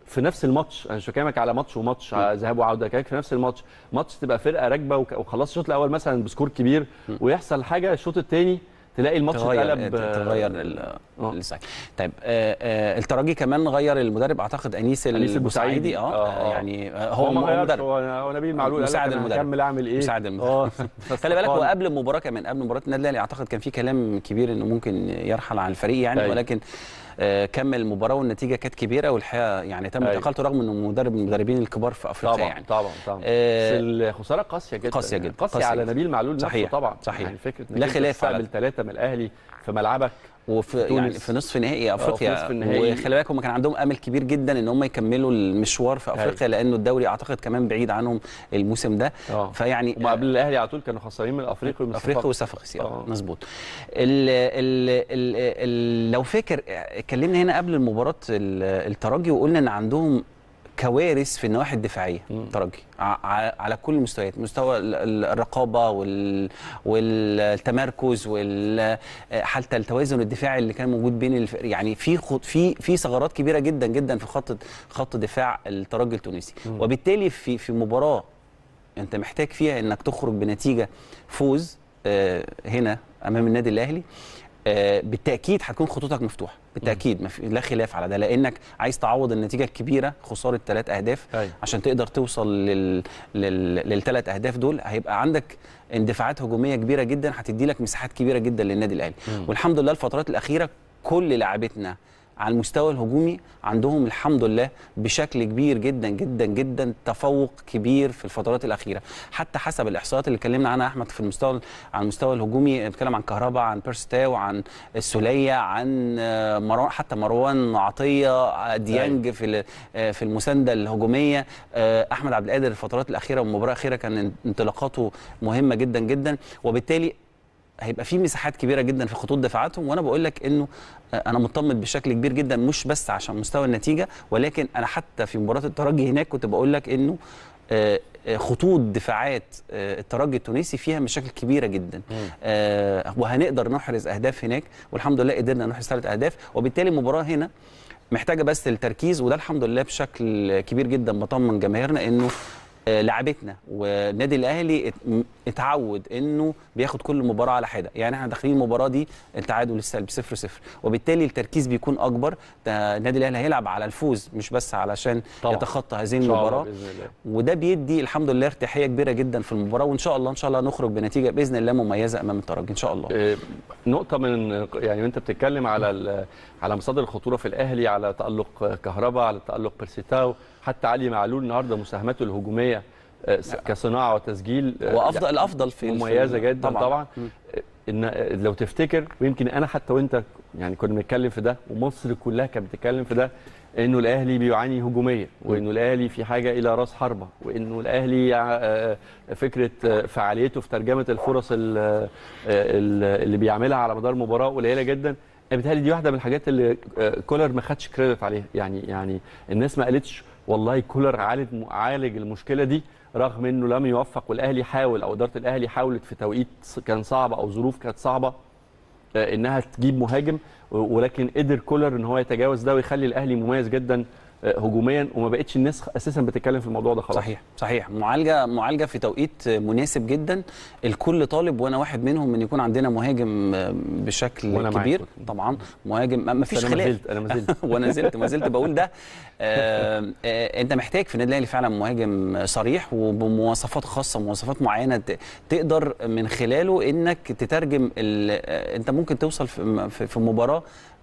في نفس الماتش انا مش بكلمك على ماتش وماتش على ذهاب وعوده كده في نفس الماتش ماتش تبقى فرقه راكبه وك- وخلاص الشوط الاول مثلا بسكور كبير ويحصل حاجه الشوط الثاني تلاقي الماتش تغير اتقلب تغير ال- السايكل طيب آه آه الترجي كمان غير المدرب اعتقد انيس أنيس البوسعيدي البوسعيدي. اه, آه، آه. يعني آه هو هو ما هو غيرش مدرب هو هو نبيل معلول قال لك مساعد أنا المدرب. هكمل اعمل ايه مساعد المدرب. اه خلي بالك هو فاستقال. قبل المباراه كمان قبل مباراه النادي الاهلي اعتقد كان في كلام كبير انه ممكن يرحل عن الفريق يعني أيوة. ولكن آه كمل المباراه والنتيجه كانت كبيره والحقيقه يعني تم أيوة. اقالته رغم انه مدرب من المدربين الكبار في افريقيا طبعا يعني طبعا طبعا آه، بس الخساره قاسيه جدا قاسية يعني جدا، قاسيه قاسية على جدا. نبيل معلول نفسه صحيح، طبعا صحيح. يعني فكره لا خلاف على تستقبل ثلاثه من الاهلي في ملعبك وفي تونس. يعني في نصف نهائي افريقيا نصف النهائي. وخلي بالك هم كان عندهم امل كبير جدا ان هم يكملوا المشوار في افريقيا لانه الدوري اعتقد كمان بعيد عنهم الموسم ده اه فيعني وما قبل الاهلي على طول كانوا خسرانين من الافريقي ومن افريقيا الصفاقسي. وصفاقسي آه. اه مظبوط ال ال ال ال لو فاكر اتكلمنا هنا قبل المباراه ال- الترجي وقلنا ان عندهم كوارث في النواحي الدفاعيه مم. ترجي ع- ع- على كل المستويات مستوى ال- ال- الرقابه وال والتمركز وال حتى التوازن الدفاعي اللي كان موجود بين الف... يعني في خط... في في ثغرات كبيره جدا جدا في خط خط دفاع الترجي التونسي مم. وبالتالي في في مباراه انت محتاج فيها انك تخرج بنتيجه فوز آه، هنا امام النادي الاهلي آه، بالتاكيد هتكون خطوطك مفتوحه بالتاكيد ما في لا خلاف على ده لانك عايز تعوض النتيجه الكبيره خساره ثلاث اهداف أيوة. عشان تقدر توصل لل... لل... للثلاث اهداف دول هيبقى عندك اندفاعات هجوميه كبيره جدا هتدي لك مساحات كبيره جدا للنادي الاهلي مم. والحمد لله الفترات الاخيره كل لاعبتنا على المستوى الهجومي عندهم الحمد لله بشكل كبير جدا جدا جدا تفوق كبير في الفترات الاخيره حتى حسب الاحصائيات اللي اتكلمنا عنها احمد في المستوى على المستوى الهجومي بنتكلم عن كهربا عن بيرستاو عن السوليه عن آه، مروان حتى مروان عطيه آه، ديانج في ال- آه، في المسانده الهجوميه آه، احمد عبد القادر الفترات الاخيره والمباراه الاخيره كان انطلاقاته مهمه جدا جدا وبالتالي هيبقى في مساحات كبيره جدا في خطوط دفاعاتهم وانا بقول لك انه آه، انا مطمن بشكل كبير جدا مش بس عشان مستوى النتيجه ولكن انا حتى في مباراه الترجي هناك كنت بقول لك انه آه، آه، خطوط دفاعات آه، الترجي التونسي فيها مشاكل كبيره جدا آه، وهنقدر نحرز اهداف هناك والحمد لله قدرنا نحرز ثلاث اهداف وبالتالي المباراه هنا محتاجه بس التركيز وده الحمد لله بشكل كبير جدا بطمن جماهيرنا انه آه، لعبتنا والنادي الاهلي ات- م- اتعود انه بياخد كل مباراه على حده يعني احنا داخلين المباراه دي التعادل السلبي 0 0 وبالتالي التركيز بيكون اكبر ده النادي الاهلي هيلعب على الفوز مش بس علشان طبعاً. يتخطى هذه إن شاء الله المباراه باذن الله وده بيدي الحمد لله ارتياحيه كبيره جدا في المباراه وان شاء الله ان شاء الله نخرج بنتيجه باذن الله مميزه امام الترجي ان شاء الله آه، نقطة من يعني وانت بتتكلم على ال- على مصادر الخطورة في الأهلي على تألق كهربا على تألق بيرسيتاو حتى علي معلول النهارده مساهماته الهجومية آه، س- كصناعة وتسجيل آه، هو افضل الافضل في مميزة في- جدا طبعا, طبعا. مم. ان لو تفتكر ويمكن انا حتى وانت يعني كنا بنتكلم في ده ومصر كلها كانت بتتكلم في ده انه الاهلي بيعاني هجوميا وانه الاهلي في حاجه الى راس حربه وانه الاهلي آه، فكره آه، فعاليته في ترجمه الفرص ال- آه، ال- اللي بيعملها على مدار المباراه قليله جدا أنا بيتهيألي دي واحده من الحاجات اللي آه، كولر ما خدش كريدت عليها يعني يعني الناس ما قالتش والله كولر عالج عالج المشكله دي رغم انه لم يوفق والاهلي حاول او اداره الاهلي حاولت في توقيت كان صعب او ظروف كانت صعبه آه، انها تجيب مهاجم و- ولكن قدر كولر ان هو يتجاوز ده ويخلي الاهلي مميز جدا آه، هجوميا وما بقتش الناس اساسا بتتكلم في الموضوع ده خلاص صحيح صحيح معالجه معالجه في توقيت مناسب جدا الكل طالب وانا واحد منهم ان يكون عندنا مهاجم بشكل وأنا معاك. كبير طبعا مهاجم ما- ما فيش بس انا ما خلاف زلت انا ما زلت وانا زلت ما زلت بقول ده آه، آه، انت محتاج في النادي الاهلي فعلا مهاجم صريح وبمواصفات خاصه مواصفات معينه ت- تقدر من خلاله انك تترجم ال- آه، انت ممكن توصل في في- في مباراه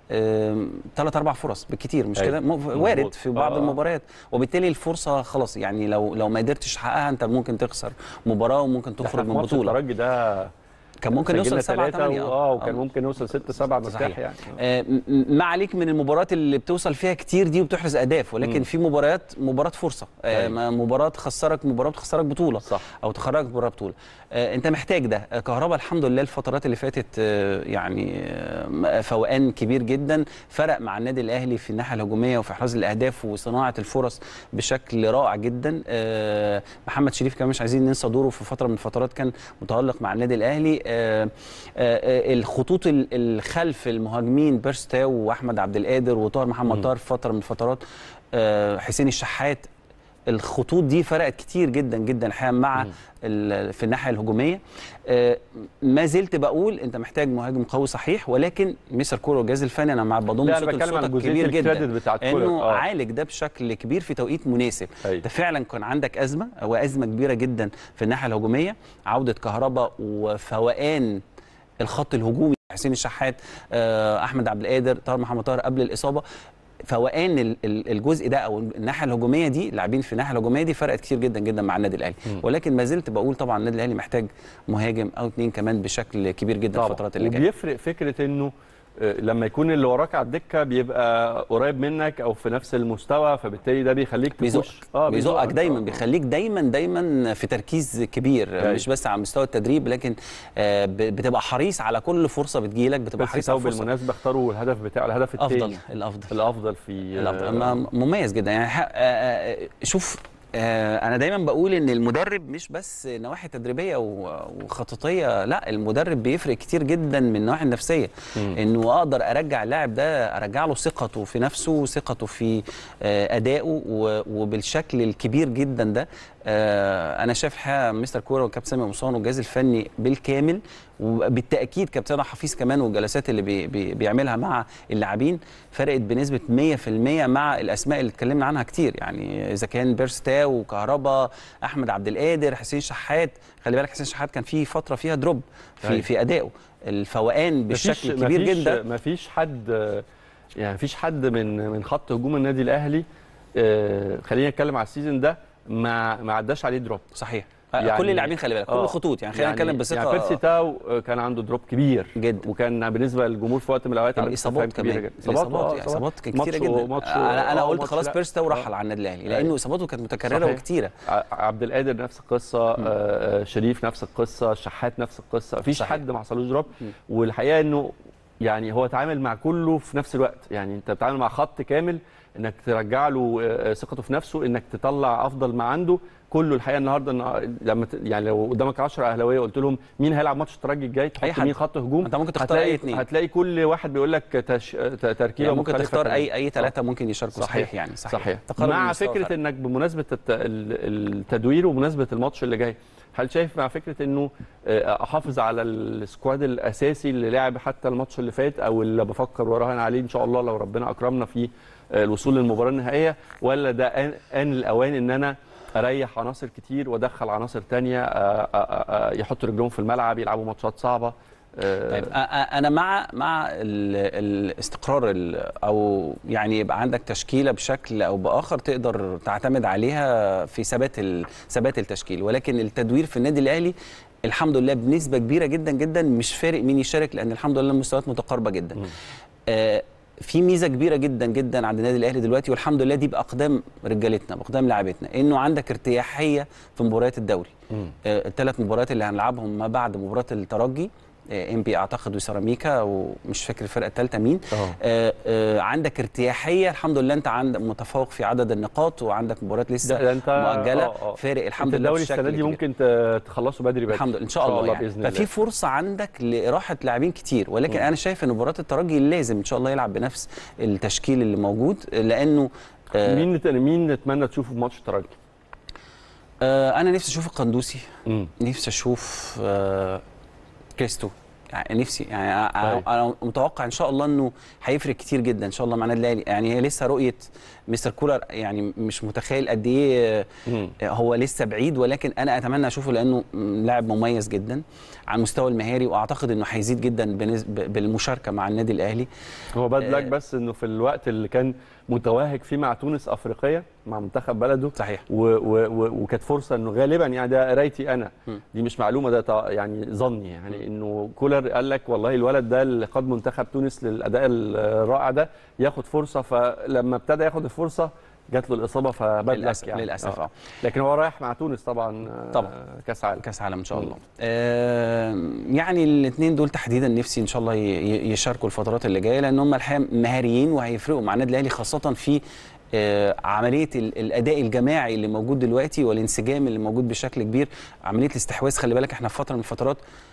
ثلاث اربع فرص بالكتير مش أيوة. كده م- مظبوط. وارد في بعض آه. المباريات وبالتالي الفرصه خلاص يعني لو لو ما قدرتش تحققها انت ممكن تخسر مباراه وممكن احنا تخرج في من ماتش بطوله الترجي ده كان ممكن سجلنا يوصل 7 ثلاثة 8 اه وكان ممكن يوصل 6 7 مرتاح صحيح. يعني آه، م- م- ما عليك من المباريات اللي بتوصل فيها كتير دي وبتحرز اهداف ولكن مم. في مباريات مباراه فرصه آه، أيوة. ما- مباراه تخسرك مباراه تخسرك بطوله صح او تخرجك بره بطوله آه، انت محتاج ده آه، كهربا الحمد لله الفترات اللي فاتت آه، يعني آه، فوقان كبير جدا فرق مع النادي الاهلي في الناحيه الهجوميه وفي احراز الاهداف وصناعه الفرص بشكل رائع جدا آه، محمد شريف كمان مش عايزين ننسى دوره في فتره من الفترات كان متالق مع النادي الاهلي آه، آه، آه، الخطوط ال- الخلف المهاجمين بيرستاو واحمد عبد القادر وطاهر محمد طاهر في فتره من الفترات آه، حسين الشحات الخطوط دي فرقت كتير جدا جدا الحقيقه مع ال- في الناحيه الهجوميه آه، ما زلت بقول انت محتاج مهاجم قوي صحيح ولكن مستر كولر والجهاز الفني انا مع بضم لا، أنا صوت بتكلم عن لصوتك جزئية كبير جدا الكريدت بتاعت كولر. انه آه. عالج ده بشكل كبير في توقيت مناسب أيوة. ده فعلا كان عندك ازمه او ازمه كبيره جدا في الناحيه الهجوميه عوده كهرباء وفوقان الخط الهجومي حسين الشحات آه، احمد عبد القادر طاهر محمد طاهر قبل الاصابه فوقان ال- ال- الجزء ده او الناحيه الهجوميه دي لاعبين في الناحيه الهجوميه دي فرقت كتير جدا جدا مع النادي الاهلي ولكن ما زلت بقول طبعا النادي الاهلي محتاج مهاجم او اتنين كمان بشكل كبير جدا في الفترات اللي جايه وبيفرق فكره انه آه، لما يكون اللي وراك على الدكه بيبقى قريب منك او في نفس المستوى فبالتالي ده بيخليك بيزقك تخش بيزقك دايما آه. بيخليك دايما دايما في تركيز كبير أيوة. مش بس على مستوى التدريب لكن آه، ب- بتبقى حريص على كل فرصه بتجيلك بتبقى بس حريص على تو الفرصه بالمناسبه اختاروا الهدف بتاع الهدف الثاني افضل الافضل الافضل في الافضل ما- مميز جدا يعني ح- آه، آه، شوف آه، انا دايما بقول ان المدرب مش بس نواحي تدريبيه و- وخططيه لا المدرب بيفرق كتير جدا من النواحي النفسيه انه اقدر ارجع اللاعب ده ارجع له ثقته في نفسه ثقته في آه، ادائه و- وبالشكل الكبير جدا ده آه، انا شايف الحقيقه مستر كوره والكابتن سامي قمصان والجهاز الفني بالكامل وبالتاكيد كابتن حفيظ كمان والجلسات اللي بي بي بيعملها مع اللاعبين فرقت بنسبه 100% مع الاسماء اللي اتكلمنا عنها كتير يعني اذا كان بيرستاو وكهربا احمد عبد القادر حسين شحات خلي بالك حسين شحات كان في فتره فيها دروب في أيوة. في ادائه الفوقان بالشكل الكبير جدا ما فيش حد يعني ما فيش حد من من خط هجوم النادي الاهلي آه، خلينا نتكلم على السيزون ده ما ما عداش عليه دروب صحيح يعني- كل اللاعبين خلي بالك كل آه. الخطوط يعني خلينا نتكلم بثقه يعني بيرسي تاو آه، كان عنده دروب كبير جدا. وكان بالنسبه للجمهور في وقت من الاوقات عمل الاصابات استفهام كبيرة كمان جدا. الاصابات آه، يعني اصابات كانت ماتش كتيره جدا وماتش انا انا آه، قلت ماتش خلاص لا. بيرستاو آه. رحل على النادي الاهلي لانه أيوة. اصاباته كانت متكرره صحيح. وكتيره ع- عبد القادر نفس القصه آه، آه، شريف نفس القصه شحات نفس القصه مفيش صحيح. حد ما حصلوش دروب والحقيقه انه يعني هو اتعامل مع كله في نفس الوقت يعني انت بتتعامل مع خط كامل انك ترجع له آه، ثقته في نفسه انك تطلع افضل ما عنده كله الحقيقه النهارده النهار- لما ت- يعني لو قدامك 10 اهلاويه قلت لهم مين هيلعب ماتش الترجي الجاي أي تحط حد. مين خط هجوم أنت ممكن تختار هتلاقي أي اتنين. هتلاقي كل واحد بيقول لك تش... ت- تركيبه يعني ممكن مختلفة تختار تماماً. اي اي ثلاثه ممكن يشاركوا صحيح, يعني صحيح, صحيح تقارب مع المستوى فكره فعلاً. انك بمناسبه الت- ال- التدوير ومناسبه الماتش اللي جاي هل شايف مع فكره انه آه، احافظ على السكواد الاساسي اللي لعب حتى الماتش اللي فات او اللي بفكر وراهن عليه ان شاء الله لو ربنا اكرمنا في آه، الوصول للمباراه النهائيه ولا ده ان آن الاوان ان انا اريح عناصر كتير وادخل عناصر تانية آه، آه، آه، يحطوا رجلهم في الملعب يلعبوا ماتشات صعبه آه، طيب أ- أ- انا مع مع ال- الاستقرار ال- او يعني يبقى عندك تشكيله بشكل او باخر تقدر تعتمد عليها في ثبات ال- ثبات التشكيل ولكن التدوير في النادي الاهلي الحمد لله بنسبه كبيره جدا جدا مش فارق مين يشارك لان الحمد لله المستويات متقاربه جدا آه في ميزه كبيره جدا جدا عند النادي الاهلي دلوقتي والحمد لله دي باقدام رجالتنا باقدام لاعبتنا انه عندك ارتياحيه في مباريات الدوري مم. آه، الثلاث مباريات اللي هنلعبهم ما بعد مباراه الترجي ام بي اعتقد وسيراميكا ومش فاكر الفرقه الثالثه مين أه. آه آه عندك ارتياحيه الحمد لله انت عندك متفوق في عدد النقاط وعندك مباريات لسه ده- ده أنت- مؤجله آه، آه. فارق الحمد انت لله الدوري بشكل السنه دي كبير. ممكن ت- تخلصوا بدري بدري الحمد لله ان شاء الله, يعني. باذن الله ففي فرصه عندك لاراحه لاعبين كتير ولكن انا شايف ان مباراه الترجي لازم ان شاء الله يلعب بنفس التشكيل اللي موجود لانه آه مين نت- مين نتمنى تشوفه في ماتش الترجي؟ آه انا نفسي اشوف القندوسي مم. نفسي اشوف آه كريستو يعني نفسي يعني أنا- طيب. انا متوقع ان شاء الله انه هيفرق كتير جدا ان شاء الله مع النادي الاهلي يعني هي لسه رؤيه مستر كولر يعني مش متخيل قد ايه مم. هو لسه بعيد ولكن انا اتمنى اشوفه لانه لاعب مميز جدا على المستوى المهاري واعتقد انه هيزيد جدا بنس- ب- بالمشاركه مع النادي الاهلي هو باد لك آه. بس انه في الوقت اللي كان متوهج فيه مع تونس افريقيا مع منتخب بلده صحيح و و و وكانت فرصه انه غالبا يعني ده قرايتي انا م. دي مش معلومه ده تع- يعني ظني يعني انه كولر قال لك والله الولد ده اللي قاد منتخب تونس للاداء الرائع ده ياخد فرصه فلما ابتدى ياخد الفرصه جات له الاصابه فباد للاسف لك يعني للاسف اه لكن هو رايح مع تونس طبعا آه، طبعاً. كاس عالم كاس عالم ان شاء مم. الله آه يعني الاثنين دول تحديدا نفسي ان شاء الله ي- ي- يشاركوا الفترات اللي جايه لان هم الحقيقه مهاريين وهيفرقوا مع النادي الاهلي خاصه في آه عمليه ال- الاداء الجماعي اللي موجود دلوقتي والانسجام اللي موجود بشكل كبير عمليه الاستحواذ خلي بالك احنا في فتره من الفترات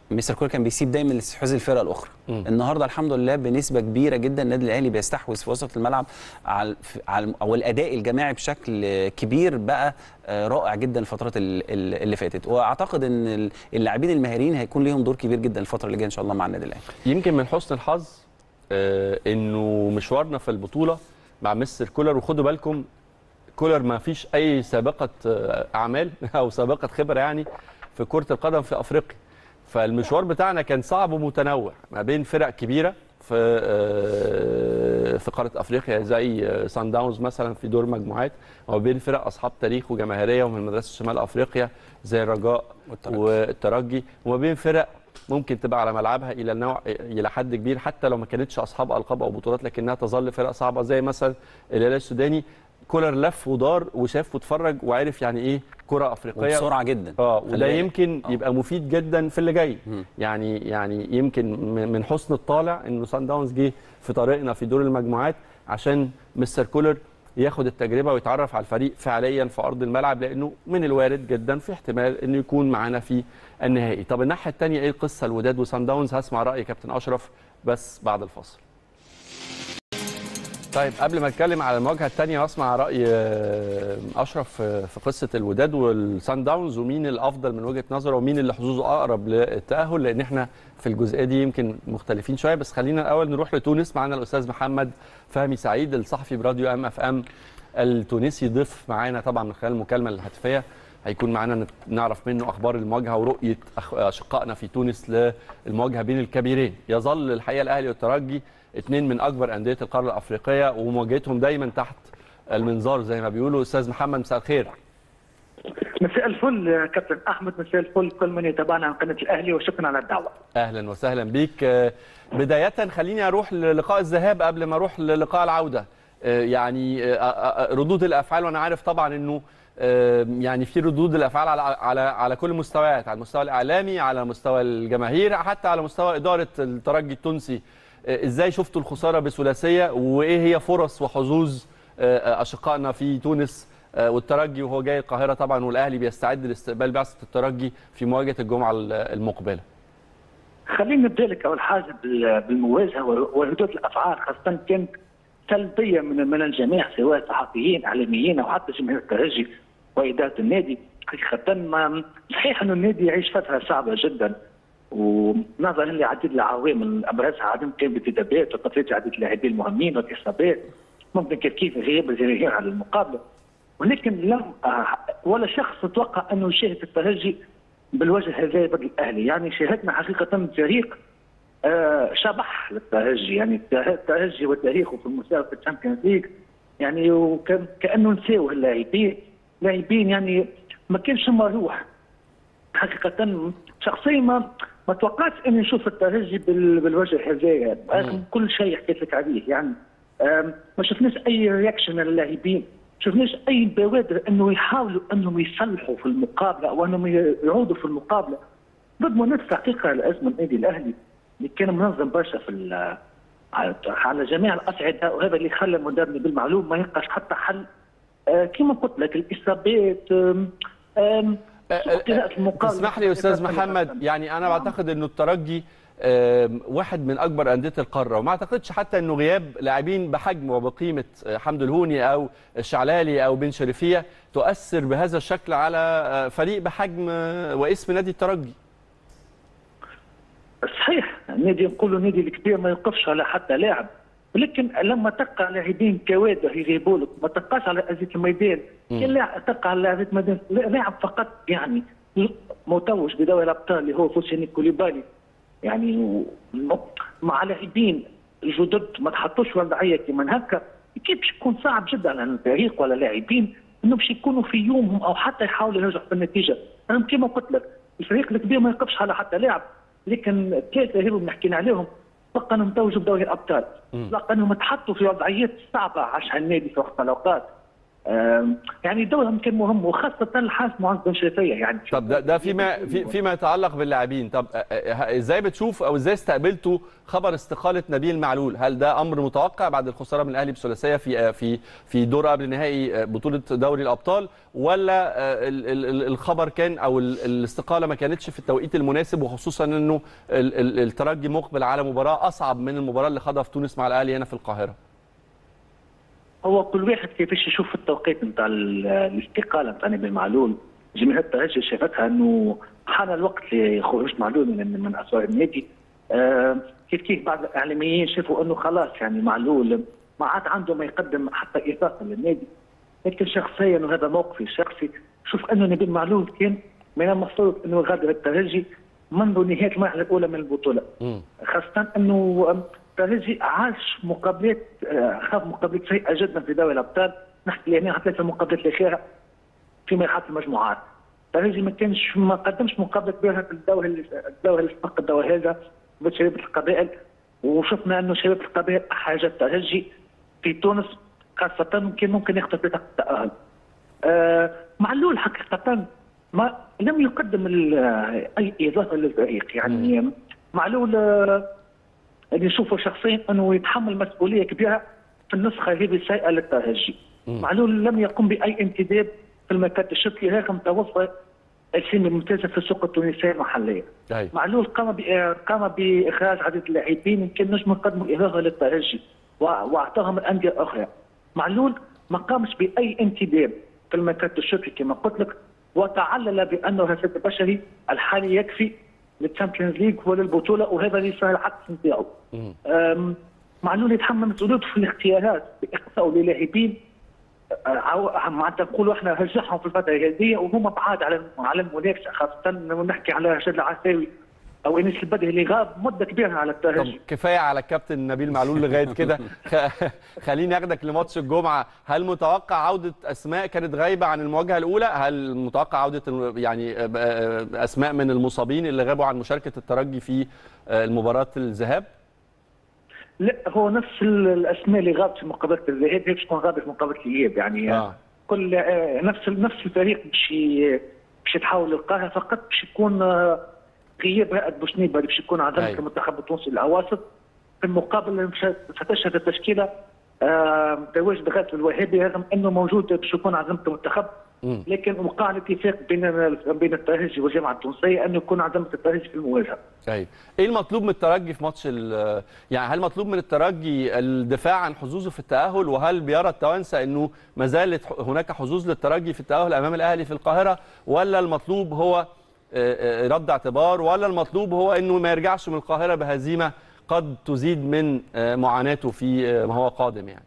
مستر كولر كان بيسيب دايما لاستحواذ الفرقه الاخرى مم. النهارده الحمد لله بنسبه كبيره جدا النادي الاهلي بيستحوذ في وسط الملعب على في- على او الاداء الجماعي بشكل كبير بقى آه، رائع جدا الفترات ال- ال- اللي فاتت واعتقد ان ال- اللاعبين المهاريين هيكون ليهم دور كبير جدا الفتره اللي جايه ان شاء الله مع النادي الاهلي يمكن من حسن الحظ آه، انه مشوارنا في البطوله مع مستر كولر وخدوا بالكم كولر ما فيش اي سابقه آه، اعمال او سابقه خبره يعني في كره القدم في افريقيا فالمشوار بتاعنا كان صعب ومتنوع ما بين فرق كبيره في آه، في قاره افريقيا زي آه، سان داونز مثلا في دور مجموعات وما بين فرق اصحاب تاريخ وجماهيريه ومن مدرسه شمال افريقيا زي الرجاء والترجي. والترجي وما بين فرق ممكن تبقى على ملعبها الى نوع الى حد كبير حتى لو ما كانتش اصحاب القاب او بطولات لكنها تظل فرق صعبه زي مثلا الهلال السوداني كولر لف ودار وشاف واتفرج وعرف يعني ايه كره افريقيه وبسرعه جدا اه خلي وده بالك. يمكن آه. يبقى مفيد جدا في اللي جاي مم. يعني يعني يمكن م- من حسن الطالع انه سان داونز جه في طريقنا في دور المجموعات عشان مستر كولر ياخد التجربه ويتعرف على الفريق فعليا في ارض الملعب لانه من الوارد جدا في احتمال انه يكون معانا في النهائي طب الناحيه الثانيه ايه القصه الوداد وسان داونز هسمع راي كابتن اشرف بس بعد الفاصل طيب قبل ما اتكلم على المواجهه الثانيه واسمع راي آه، اشرف في في قصه الوداد والسان داونز ومين الافضل من وجهه نظره ومين اللي حظوظه اقرب للتاهل لان احنا في الجزئيه دي يمكن مختلفين شويه بس خلينا الاول نروح لتونس معانا الاستاذ محمد فهمي سعيد الصحفي براديو ام اف ام التونسي ضيف معانا طبعا من خلال المكالمه الهاتفيه هيكون معانا نت- نعرف منه اخبار المواجهه ورؤيه أخ- اشقائنا في تونس للمواجهه بين الكبيرين يظل الحقيقه الاهلي والترجي اثنين من اكبر انديه القاره الافريقيه ومواجهتهم دايما تحت المنظار زي ما بيقولوا استاذ محمد مساء الخير مساء الفل يا كابتن احمد مساء الفل كل من يتابعنا عن قناه الاهلي وشكرا على الدعوه. اهلا وسهلا بيك آه، بدايه خليني اروح للقاء الذهاب قبل ما اروح للقاء العوده آه، يعني آه، آه، آه، ردود الافعال وانا عارف طبعا انه آه، يعني في ردود الافعال على على على كل المستويات على المستوى الاعلامي على مستوى الجماهير حتى على مستوى اداره الترجي التونسي آه، ازاي شفتوا الخساره بثلاثيه وايه هي فرص وحظوظ آه، آه، اشقائنا في تونس آه، والترجي وهو جاي القاهره طبعا والاهلي بيستعد لاستقبال بعثه الترجي في مواجهه الجمعه المقبله خلينا نبدا لك اول حاجه بال- بالمواجهه وردود الافعال خاصه كانت سلبيه من من الجميع سواء صحفيين اعلاميين او حتى جماهير الترجي واداره النادي حقيقه ما صحيح انه النادي يعيش فتره صعبه جدا ونظرا لعديد العوامل ابرزها عدم قيام الانتدابات وتفريط عديد اللاعبين المهمين والاصابات ممكن كيف كيف غياب الجماهير على المقابله ولكن لم آه، ولا شخص اتوقع انه يشاهد الترجي بالوجه هذا ضد الاهلي يعني شاهدنا حقيقه فريق آه، شبح للترجي يعني الته- الترجي وتاريخه في المسابقه في الشامبيونز ليج يعني وكان كانه نساو اللاعبين لاعبين يعني ما كانش مروح حقيقه شخصيا ما ما توقعتش اني نشوف الترجي بال- بالوجه هذايا رغم كل شيء حكيت لك عليه يعني آم، ما شفناش اي رياكشن من اللاعبين شفناش اي بوادر انه يحاولوا انهم يصلحوا في المقابله او انهم يعودوا في المقابله ضد منافس حقيقه الازمه النادي الاهلي اللي كان منظم برشا في ال- على على جميع الاصعده وهذا اللي خلى المدرب بالمعلوم ما يلقاش حتى حل آه، كما قلت لك الاصابات آم، آم، سوء قراءة المقابلة. اسمح لي يا استاذ محمد يعني انا بعتقد انه الترجي آم، واحد من اكبر انديه القاره وما اعتقدش حتى انه غياب لاعبين بحجم وبقيمه آه، حمد الهوني او الشعلالي او بن شريفيه تؤثر بهذا الشكل على آه، فريق بحجم آه، واسم نادي الترجي صحيح النادي نقولوا النادي الكبير ما يوقفش على حتى لاعب ولكن لما تلقى لاعبين كوادر يغيبوا لك ما تلقاش على ارضيه الميدان كان لاعب تلقى على ارضيه الميدان لاعب فقط يعني متوج بدوري الابطال اللي هو فوسيني كوليبالي يعني و- مع لاعبين جدد ما تحطوش وضعيه كما هكا اكيد باش يكون صعب جدا على الفريق ولا لاعبين انه باش يكونوا في يومهم او حتى يحاولوا ينجحوا في النتيجه انا كما قلت لك الفريق الكبير ما يوقفش على حتى لاعب لكن ثلاثه هذو اللي حكينا عليهم بقى انهم توجوا بدوري الابطال بقى انهم تحطوا في وضعيات صعبه عاشها النادي في وقت من الاوقات آم، يعني دورهم كان مهم وخاصه الحارس معز بن شريفيه يعني طب ده ده فيما في فيما يتعلق باللاعبين طب آه، آه، ازاي بتشوف او ازاي استقبلتوا خبر استقاله نبيل معلول هل ده امر متوقع بعد الخساره من الاهلي بثلاثيه في آه، في في دور قبل نهائي آه، بطوله دوري الابطال ولا آه، ال- ال- ال- الخبر كان او ال- الاستقاله ما كانتش في التوقيت المناسب وخصوصا انه ال- ال- الترجي مقبل على مباراه اصعب من المباراه اللي خاضها في تونس مع الاهلي هنا في القاهره هو كل واحد كيفاش يشوف التوقيت نتاع ال- الاستقاله نتاع نبيل معلول جماهير الترجي شافتها انه حان الوقت لخروج معلول من من اسوار النادي آه، كيف كيف بعض الاعلاميين شافوا انه خلاص يعني معلول ما عاد عنده ما يقدم حتى اضافه للنادي لكن شخصيا وهذا موقفي الشخصي شوف انه نبيل معلول كان من المفروض انه يغادر الترجي منذ نهايه المرحله الاولى من البطوله مم. خاصة انه الترجي عاش مقابلات آه، خاض مقابلات سيئة جدا في دوري الابطال نحكي يعني حتى في المقابلات الاخيرة في مرحلة المجموعات الترجي ما كانش ما قدمش مقابلة كبيرة في الدوري اللي- الدوري اللي سبق الدوري هذا بشباب القبائل وشفنا انه شباب القبائل احرج الترجي في تونس خاصة كان ممكن يخطر بطاقة التأهل. آه، معلول حقيقة ما لم يقدم ال- اي اضافه للفريق يعني معلول آه، اللي نشوفه شخصيا انه يتحمل مسؤوليه كبيره في النسخه هذه السيئه للترجي. معلول لم يقم باي انتداب في المكات الشتوي رغم توفر السن الممتازه في السوق التونسيه المحليه. أيوة. معلول قام بإ- قام باخراج عدد اللاعبين يمكن نجم يقدموا اضافه للترجي و- واعطاهم الانديه الاخرى. معلول ما قامش باي انتداب في المكات الشتوي كما قلت لك وتعلل بانه الرصيد البشري الحالي يكفي للتشامبيونز ليج وللبطوله وهذا ليس العكس نتاعو. أم، معلول يتحمل مسؤوليته في الاختيارات باقصاء للاعبين عو- معناتها نقولوا احنا رجعهم في الفتره هذه وهم بعاد على على المنافسه خاصه نحكي على رشاد العساوي او انيس البدري اللي غاب مده كبيره على طب الترجي كفايه على الكابتن نبيل معلول لغايه كده خ- خليني اخدك لماتش الجمعه هل متوقع عوده اسماء كانت غايبه عن المواجهه الاولى هل متوقع عوده الم- يعني آه، آه، اسماء من المصابين اللي غابوا عن مشاركه الترجي في آه، المباراه الذهاب لا هو نفس ال- الاسماء اللي غابت في مقابله الذهاب هي باش تكون غابت في مقابله الاياب يعني آه. كل آه، نفس نفس الفريق باش ي- باش يتحول للقاهره فقط باش يكون آه، غياب رائد بوشنيبه اللي باش يكون عدم أيوة. المنتخب التونسي الاواسط في المقابل مش- ستشهد التشكيله آه، تواجد غاث الوهابي رغم انه موجود باش يكون عزمه المنتخب مم. لكن وقع الاتفاق بين بين الترجي والجامعه التونسيه انه يكون عزمه الترجي في المواجهه. ايوه ايه المطلوب من الترجي في ماتش ال- يعني هل مطلوب من الترجي الدفاع عن حظوظه في التاهل وهل بيرى التوانسه انه ما زالت ح- هناك حظوظ للترجي في التاهل امام الاهلي في القاهره ولا المطلوب هو آه، آه، رد اعتبار ولا المطلوب هو انه ما يرجعش من القاهره بهزيمه قد تزيد من آه، معاناته في آه، ما هو قادم يعني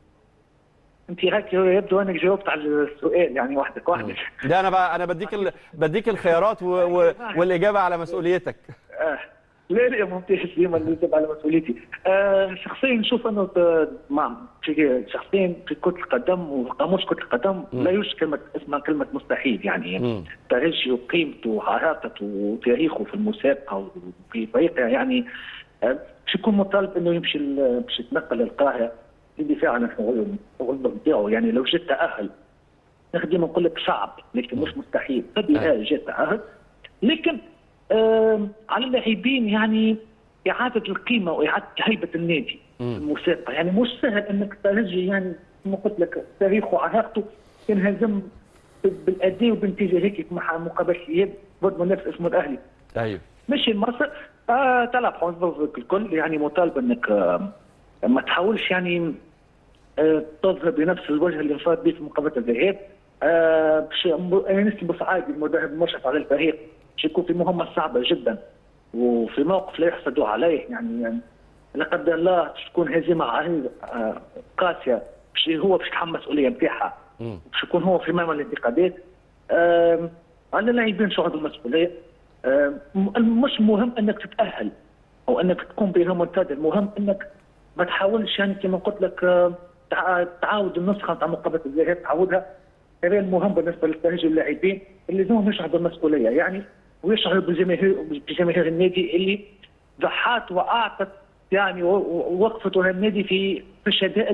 انت هيك يبدو انك جاوبت على السؤال يعني وحدك وحدك. ده انا بقى انا بديك ال... بديك الخيارات و... و... والاجابه على مسؤوليتك آه. لا لا ممتاز ديما اللي يجب على مسؤوليتي. آه شخصيا نشوف انه ت- مع في شخصيا في كرة القدم وقاموس كرة القدم لا يوجد كلمة اسمها كلمة مستحيل يعني مم. ترجي وقيمته وعلاقته وتاريخه في المسابقة وفي فريقه يعني آه، باش يكون مطالب انه يمشي ال- باش يتنقل للقاهرة للدفاع عن الحقوق نتاعو يعني لو جات تأهل نخدم نقول لك صعب لكن مش مستحيل قد أي. جات تأهل لكن آم، على اللاعبين يعني إعادة القيمة وإعادة هيبة النادي في المسابقة يعني مش سهل أنك ترجي يعني كما قلت لك تاريخه وعلاقته ينهزم بالأداء وبالنتيجة هيك مع مقابلة الإياب ضد منافس اسمه الأهلي ايوه مشي لمصر آه تلعب حظوظك الكل يعني مطالب انك آه ما تحاولش يعني آه تظهر بنفس الوجه اللي انفرد به في مقابله الذهاب آه باش انس بوسعادي المدرب المشرف على الفريق باش يكون في مهمه صعبه جدا وفي موقف لا يحسدوا عليه يعني آه، لا قدر الله باش تكون هزيمه عريضة، آه قاسيه باش هو باش يتحمل المسؤوليه نتاعها مم. باش يكون هو في مرمى الانتقادات آم، على اللاعبين شعور المسؤوليه آم، م- مش مهم انك تتاهل او انك تقوم بريمونتادا المهم انك ما تحاولش يعني كما قلت لك آم، تع- تعاود النسخه نتاع مقابله الذهاب تعاودها هذا المهم بالنسبه للترجي اللاعبين اللي لازمهم يشعروا بالمسؤوليه يعني ويشعروا بجماهير بجماهير النادي اللي ضحات واعطت يعني و- و- وقفت النادي في في الشدائد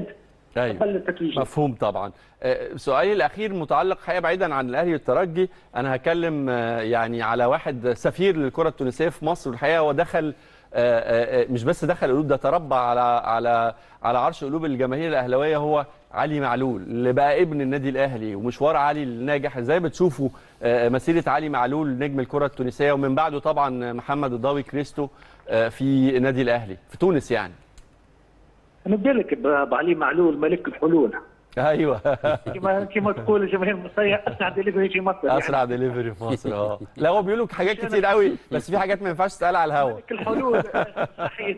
ايوه قبل التتويج مفهوم طبعا آه، سؤالي الاخير متعلق حقيقه بعيدا عن الاهلي والترجي انا هتكلم آه، يعني على واحد سفير للكره التونسيه في مصر والحقيقه هو دخل آه، آه، آه، مش بس دخل قلوب ده تربع على على على عرش قلوب الجماهير الاهلاويه هو علي معلول اللي بقى ابن النادي الاهلي ومشوار علي الناجح ازاي بتشوفوا آه، مسيره علي معلول نجم الكره التونسيه ومن بعده طبعا محمد الضاوي كريستو آه، في النادي الاهلي في تونس يعني نبدا لك ب- بعلي معلول ملك الحلول ايوه كما كما تقول الجماهير المصريه اسرع دليفري في مصر يعني. اسرع دليفري في مصر اه لا هو بيقولوا حاجات كتير قوي بس في حاجات ما ينفعش تتقال على الهوا ملك الحلول صحيح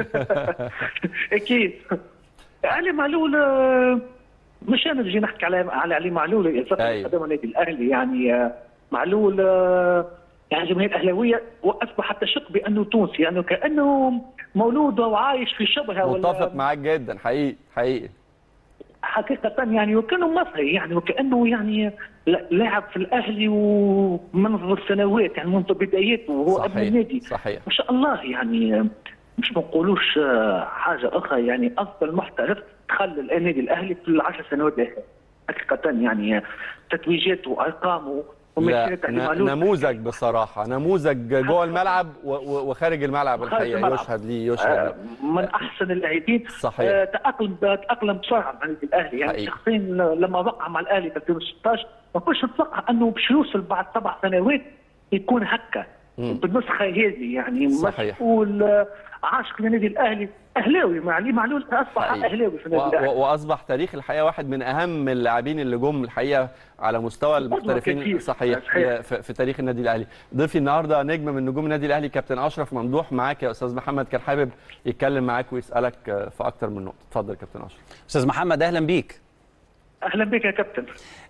اكيد علي معلول آه، مش انا نجي نحكي على على علي معلول أيوة. أيوه. قدم النادي الاهلي يعني آه، معلول آه، يعني جماهير اهلاويه واصبح حتى شق بانه تونسي يعني كانه مولود وعايش في شبهه ولا- متفق معاك جدا حقيقي حقيقي حقيقة يعني وكانه مصري يعني وكأنه يعني لا- لاعب في الأهلي ومنذ سنوات يعني منذ بدايته وهو ابن صحيح النادي صحيح ما شاء الله يعني مش ما نقولوش آه، حاجة أخرى يعني أفضل محترف دخل النادي الأهلي في العشر سنوات الأخيرة حقيقة يعني تتويجاته وأرقامه لا ومسيرة علي ن- معلول نموذج بصراحه نموذج جوه الملعب و- و- وخارج الملعب وخارج الحقيقه الملعب. يشهد ليه يشهد آه، ليه من احسن اللاعبين صحيح. آه، تاقلم تاقلم بسرعه مع النادي الاهلي يعني حقيقي. شخصيا لما وقع مع الاهلي في 2016 ما كنتش نتوقع انه باش يوصل بعد سبع سنوات يكون هكا مم. بالنسخه هذه يعني صحيح. مسؤول آه، عاشق للنادي الاهلي اهلاوي مع علي معلول اصبح حقيقي. اهلاوي في و- النادي الاهلي و- واصبح تاريخ الحقيقه واحد من اهم اللاعبين اللي جم الحقيقه على مستوى المحترفين كتير. صحيح صحيح. في, في تاريخ النادي الاهلي ضيفي النهارده نجم من نجوم النادي الاهلي كابتن اشرف ممدوح معاك يا استاذ محمد كان حابب يتكلم معاك ويسالك آه، في اكتر من نقطه اتفضل يا كابتن اشرف استاذ محمد اهلا بيك اهلا بك يا كابتن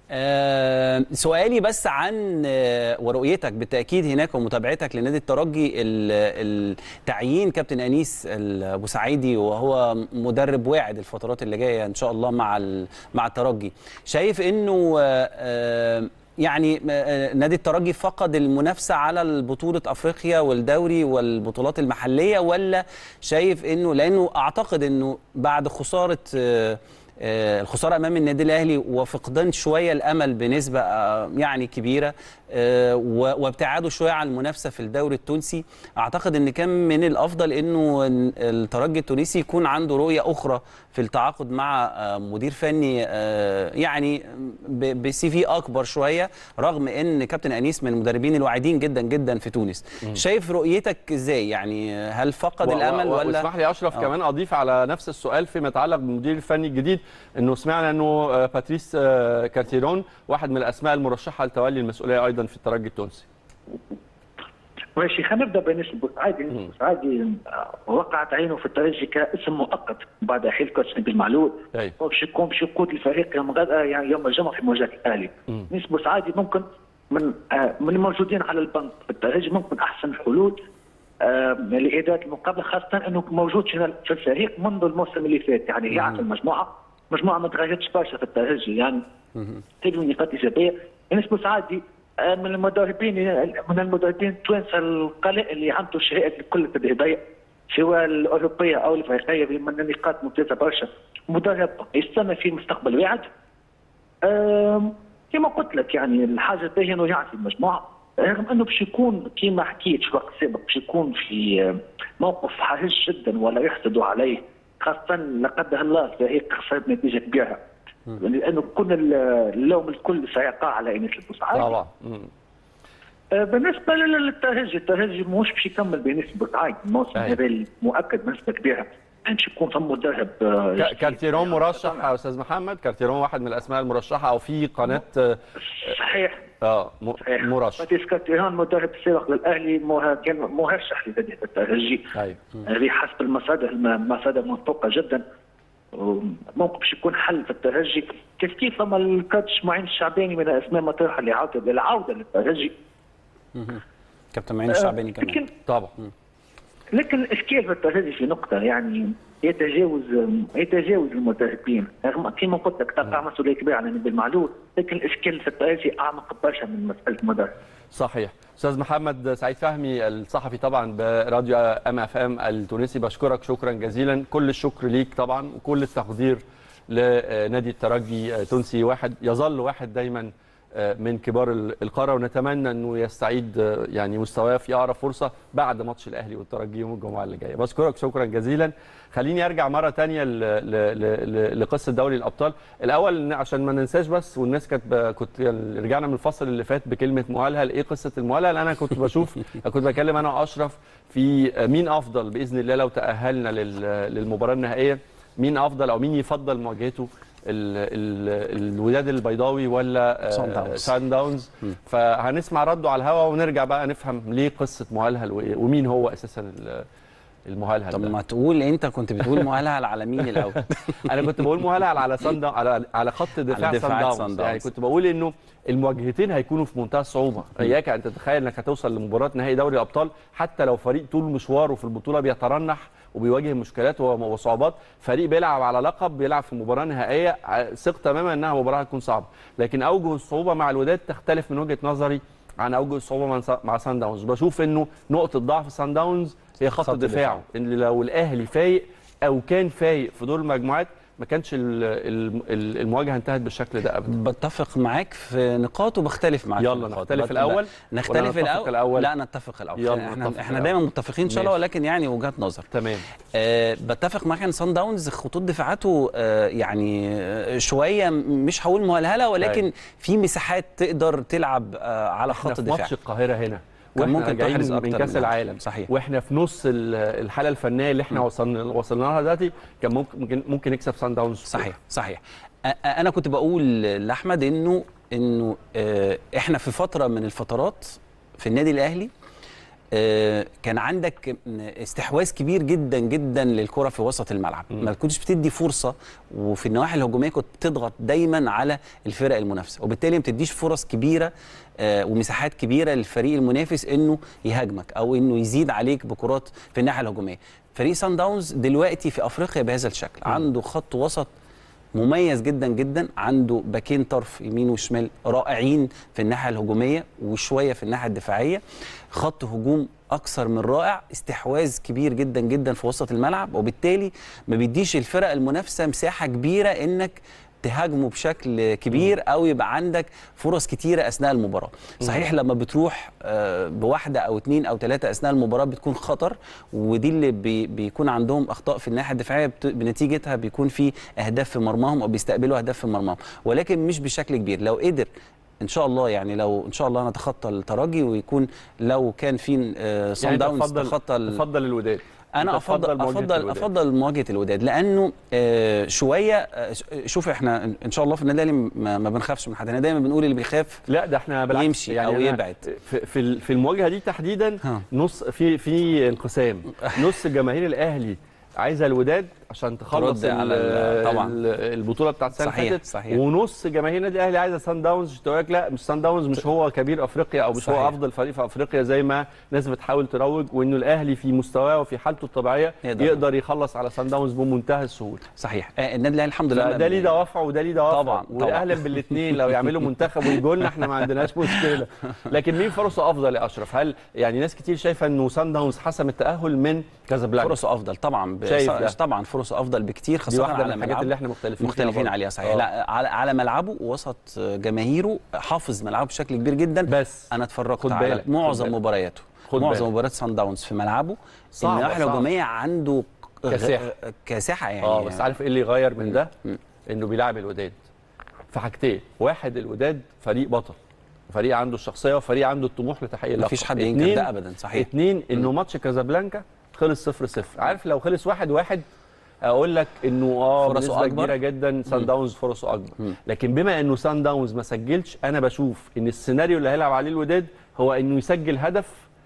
آه سؤالي بس عن آه ورؤيتك بالتاكيد هناك ومتابعتك لنادي الترجي ال- التعيين كابتن انيس البوسعيدي وهو مدرب واعد الفترات اللي جايه ان شاء الله مع ال- مع الترجي شايف انه آه آه يعني آه، نادي الترجي فقد المنافسه على البطوله افريقيا والدوري والبطولات المحليه ولا شايف انه لانه اعتقد انه بعد خساره آه، آه، الخساره امام النادي الاهلي وفقدان شويه الامل بنسبه آه، يعني كبيره آه، و- وابتعاده شويه عن المنافسه في الدوري التونسي اعتقد ان كان من الافضل انه ن- الترجي التونسي يكون عنده رؤيه اخرى في التعاقد مع آه، مدير فني آه، يعني ب- بسي في اكبر شويه رغم ان كابتن انيس من المدربين الواعدين جدا جدا في تونس شايف رؤيتك ازاي يعني هل فقد و- الامل و- ولا واسمح لي اشرف آه. كمان اضيف على نفس السؤال فيما يتعلق بالمدير الفني الجديد انه سمعنا انه آه، باتريس آه، كارتيرون واحد من الاسماء المرشحه لتولي المسؤوليه ايضا في الترجي التونسي ماشي خلينا نبدا بنيس البوسعادي نيس البوسعادي آه، وقعت عينه في الترجي كاسم مؤقت بعد رحيل كوتش نبيل معلول ايوه هو باش يكون باش يقود الفريق يوم غدا يعني يوم الجمعه في مواجهه الاهلي مم. نيس بوسعادي ممكن من آه، من الموجودين على البنك في الترجي ممكن احسن الحلول آه، لاداره المقابله خاصه انه موجود في في الفريق منذ الموسم اللي فات يعني يعرف المجموعه مجموعه ما تغيرتش برشا في الترجي يعني تجد نقاط ايجابيه انس بوسعادي آه، من المدربين من المدربين التوانسه القلائل اللي عنده شهاده لكل التدريبيه سواء الاوروبيه او الافريقيه من نقاط ممتازه برشا مدرب يستنى في مستقبل واعد آم، كما قلت لك يعني الحاجه الباهيه انه يعطي المجموعه رغم انه باش يكون كما حكيت في وقت سابق باش يكون في آه، موقف حرج جدا ولا يحسدوا عليه خاصه لا قدر الله الفريق خسر بنتيجه كبيره لانه كل ال- اللوم الكل سيقع على انس البوسعادي طبعا مم. آه، بالنسبه لل- للترجي الترجي مش باش يكمل بنسبه بوسعيد الموسم أي. هذا مؤكد بنسبه كبيره مش يكون ثم مدرب آه، ك- جديد. كارتيرون مرشح يا استاذ محمد كارتيرون واحد من الاسماء المرشحه او في قناه آه، صحيح اه م- صحيح مرشح باتيس كاتيران مدرب السابق للاهلي مه- كان مرشح لتدريب الترجي ايوه هذه حسب المصادر الم- مصادر موثوقه جدا ممكن باش يكون حل في الترجي كيف كيف فما الكوتش معين الشعباني من الاسماء مطروحه للعوده للعوده للترجي كابتن معين الشعباني كمان لكن طبعا لكن الاشكال في الترجي في نقطه يعني يتجاوز يتجاوز المدربين رغم كما قلت لك تقع مسؤوليه كبيره على نبيل معلول لكن الاشكال في الترجي اعمق برشا من مساله المدرب صحيح استاذ محمد سعيد فهمي الصحفي طبعا براديو ام اف ام التونسي بشكرك شكرا جزيلا كل الشكر ليك طبعا وكل التقدير لنادي الترجي آه، تونسي واحد يظل واحد دايما آه، من كبار ال- القاره ونتمنى انه يستعيد آه، يعني مستواه في اقرب فرصه بعد ماتش الاهلي والترجي يوم الجمعه اللي جايه بشكرك شكرا جزيلا خليني ارجع مره تانية ل- ل- ل- ل- لقصه دوري الابطال الاول إن عشان ما ننساش بس والناس كانت ب- كنت يعني رجعنا من الفصل اللي فات بكلمه مهلهل ايه قصه المهلهل انا كنت بشوف كنت بكلم انا واشرف في مين افضل باذن الله لو تاهلنا لل- للمباراه النهائيه مين افضل او مين يفضل مواجهته ال- ال- الوداد البيضاوي ولا سان داونز. سان داونز فهنسمع رده على الهوا ونرجع بقى نفهم ليه قصه مهلهل وإيه- ومين هو اساسا ال- المهلهل طب ده. ما تقول انت كنت بتقول مهلهل على مين الاول انا كنت بقول مهلهل على سان داون على على خط دفاع على سان دفاع داونز. سان يعني داونز. كنت بقول انه المواجهتين هيكونوا في منتهى الصعوبه اياك ان تتخيل انك هتوصل لمباراه نهائي دوري الابطال حتى لو فريق طول مشواره في البطوله بيترنح وبيواجه مشكلات و- وصعوبات فريق بيلعب على لقب بيلعب في مباراه نهائيه ع- ثق تماما انها مباراه هتكون صعبه لكن اوجه الصعوبه مع الوداد تختلف من وجهه نظري عن اوجه الصعوبه مع سا- مع سان داونز بشوف انه نقطه ضعف سان داونز هي خط, خط دفاعه ان لو الاهلي فايق او كان فايق في دور المجموعات ما كانش ال- ال- ال- المواجهه انتهت بالشكل ده ابدا بتفق معاك في نقاط وبختلف معاك يلا في نقاط نختلف بت- الأول نختلف ولا نتفق الأول. الأول؟ لا نتفق الاول يلا احنا نتفق احنا الأول. دايما متفقين ان شاء الله ماشي. ولكن يعني وجهات نظر تمام أه بتفق معاك ان سان داونز خطوط دفاعاته أه يعني آه، شويه مش هقول مهلهله ولكن أيوة. في مساحات تقدر تلعب أه على احنا خط في الدفاع ماتش القاهره هنا كان واحنا ممكن راجعين تحرز من أكتر كاس من العالم صحيح. واحنا في نص ال- الحاله الفنيه اللي احنا وصلنا وصلنا لها دلوقتي كان ممكن ممكن ممكن نكسب سان داونز صحيح صحيح أ- انا كنت بقول لاحمد انه انه آه، احنا في فتره من الفترات في النادي الاهلي آه، كان عندك استحواذ كبير جدا جدا للكره في وسط الملعب ما كنتش بتدي فرصه وفي النواحي الهجوميه كنت بتضغط دايما على الفرق المنافسه وبالتالي ما بتديش فرص كبيره آه، ومساحات كبيره للفريق المنافس انه يهاجمك او انه يزيد عليك بكرات في الناحيه الهجوميه فريق سان داونز دلوقتي في افريقيا بهذا الشكل عنده خط وسط مميز جدا جدا عنده باكين طرف يمين وشمال رائعين في الناحيه الهجوميه وشويه في الناحيه الدفاعيه خط هجوم اكثر من رائع استحواذ كبير جدا جدا في وسط الملعب وبالتالي ما بيديش الفرق المنافسه مساحه كبيره انك تهاجمه بشكل كبير او يبقى عندك فرص كتيره اثناء المباراه صحيح لما بتروح آه، بواحده او اتنين او ثلاثه اثناء المباراه بتكون خطر ودي اللي بي بيكون عندهم اخطاء في الناحيه الدفاعيه بت- بنتيجتها بيكون في اهداف في مرماهم او بيستقبلوا اهداف في مرماهم ولكن مش بشكل كبير لو قدر ان شاء الله يعني لو ان شاء الله نتخطى الترجي ويكون لو كان في آه، صن يعني أنت داونز تفضل تخطى ال- تفضل الوداد انا أنت افضل مواجهة افضل الوداد. افضل مواجهه الوداد لانه آه، شويه آه، ش- شوف احنا ان شاء الله في النادي الأهلي ما ما بنخافش من حد احنا دايما بنقول اللي بيخاف لا ده احنا بالعكس يمشي أو أنا يبعد. في في ال- في المواجهه دي تحديدا ها. نص في في انقسام نص جماهير الاهلي عايزه الوداد عشان تخلص ترد على ال- ال- طبعاً. ال- البطوله بتاعت السنه اللي صحيح، فاتت صحيح. ونص جماهير النادي الاهلي عايزه سان داونز تقول لك لا مش سان داونز مش هو كبير افريقيا او مش صحيح. هو افضل فريق في افريقيا زي ما ناس بتحاول تروج وانه الاهلي في مستواه وفي حالته الطبيعيه يقدر. يقدر يخلص على سان داونز بمنتهى السهوله صحيح آه، النادي الاهلي الحمد لله ده ليه دوافع وده ليه دوافع طبعاً، طبعاً. واهلا بالاثنين لو يعملوا منتخب ويجوا لنا احنا ما عندناش مشكله لكن مين فرصه افضل يا اشرف هل يعني ناس كتير شايفه انه سان داونز حسم التاهل من كازابلانكا فرصه افضل طبعا ب- شايف ص- ده. طبعا فرصه افضل بكتير دي خاصه واحده من على الحاجات ملعبه اللي احنا مختلفين فيها مختلفين برضه. عليها صحيح آه. لا على على ملعبه وسط جماهيره حافظ ملعبه بشكل كبير جدا بس انا اتفرجت خد على بالك، خد معظم بالك. مبارياته خد معظم بالك. مباريات سان داونز في ملعبه صعبة، النواحي صعبة. الهجوميه عنده غ- كساحة. كساحه يعني اه بس عارف ايه اللي يغير من ده مم. انه بيلعب الوداد في حاجتين واحد الوداد فريق بطل فريق عنده الشخصيه وفريق عنده الطموح لتحقيق اللقب مفيش حد ينكر اتنين- ده ابدا صحيح اتنين انه ماتش كازابلانكا خلص 0 0 عارف لو خلص 1 1 اقول لك انه اه فرصه بنسبه أكبر. كبيره جدا سان داونز فرصه اكبر لكن بما انه سان داونز ما سجلش انا بشوف ان السيناريو اللي هيلعب عليه الوداد هو انه يسجل هدف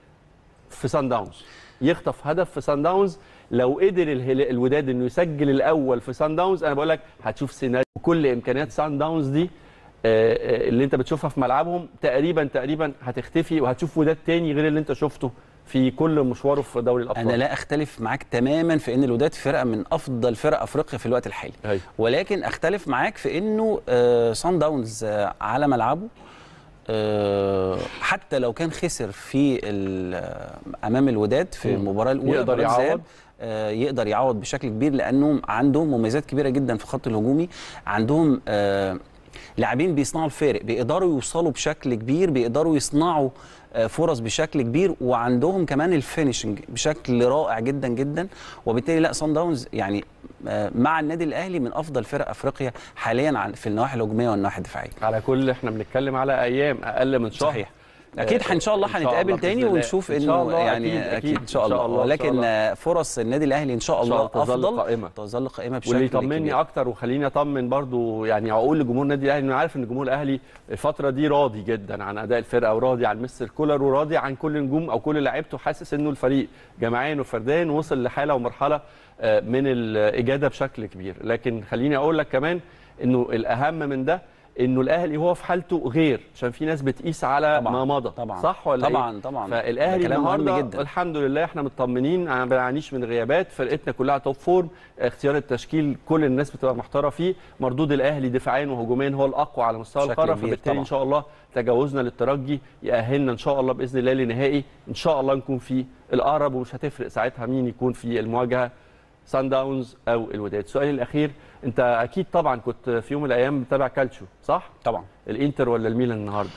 في سان داونز يخطف هدف في سان داونز لو قدر الهلا- الوداد انه يسجل الاول في سان داونز انا بقول لك هتشوف سيناريو كل امكانيات سان داونز دي آه، آه، اللي انت بتشوفها في ملعبهم تقريبا تقريبا هتختفي وهتشوف وداد تاني غير اللي انت شفته في كل مشواره في دوري الابطال انا لا اختلف معاك تماما في ان الوداد فرقه من افضل فرق افريقيا في الوقت الحالي أيوة. ولكن اختلف معاك في انه آه، سان داونز آه، على ملعبه آه، حتى لو كان خسر في ال- امام الوداد في مم. المباراه الاولى يقدر مباراة يعوض. الذهاب، آه، يقدر يعوض بشكل كبير لانهم عندهم مميزات كبيره جدا في الخط الهجومي عندهم آه، لاعبين بيصنعوا الفارق بيقدروا يوصلوا بشكل كبير بيقدروا يصنعوا آه، فرص بشكل كبير وعندهم كمان الفينشنج بشكل رائع جدا جدا وبالتالي لا صن داونز يعني آه، مع النادي الاهلي من افضل فرق افريقيا حاليا عن- في النواحي الهجوميه والنواحي الدفاعيه على كل احنا بنتكلم على ايام اقل من شهر صحيح اكيد آه، ان شاء الله إن شاء الله هنتقابل بإذن تاني الله. ونشوف إن شاء انه الله، يعني أكيد، اكيد, أكيد. ان شاء إن شاء الله الله، إن شاء ولكن الله. آه، فرص النادي الاهلي ان شاء إن شاء الله الله تظل افضل قائمة. تظل قائمه بشكل واللي يطمني كبير. اكتر وخليني اطمن برضو يعني اقول لجمهور النادي الاهلي انا عارف ان جمهور الاهلي الفتره دي راضي جدا عن اداء الفرقه وراضي عن مستر كولر وراضي عن كل نجوم او كل لعيبته حاسس انه الفريق جماعيا وفرديا وصل لحاله ومرحله آه، من الاجاده بشكل كبير لكن خليني اقول لك كمان انه الاهم من ده انه الاهلي هو في حالته غير عشان في ناس بتقيس على طبعاً، ما مضى طبعاً، صح ولا طبعاً، إيه؟ طبعاً. فالاهلي ده كلام مهم النهارده جداً. الحمد لله احنا مطمنين ما بنعانيش من غيابات فرقتنا كلها توب فورم اختيار التشكيل كل الناس بتبقى محتاره فيه مردود الاهلي دفاعيا وهجوميا هو الاقوى على مستوى بشكل القاره كبير فبالتالي طبعاً. ان شاء الله تجاوزنا للترجي يأهلنا ان شاء الله باذن الله لنهائي ان شاء الله نكون في الاقرب ومش هتفرق ساعتها مين يكون في المواجهه سان داونز او الوداد سؤالي الاخير انت اكيد طبعا كنت في يوم من الايام متابع كالتشو صح طبعا الانتر ولا الميلان النهارده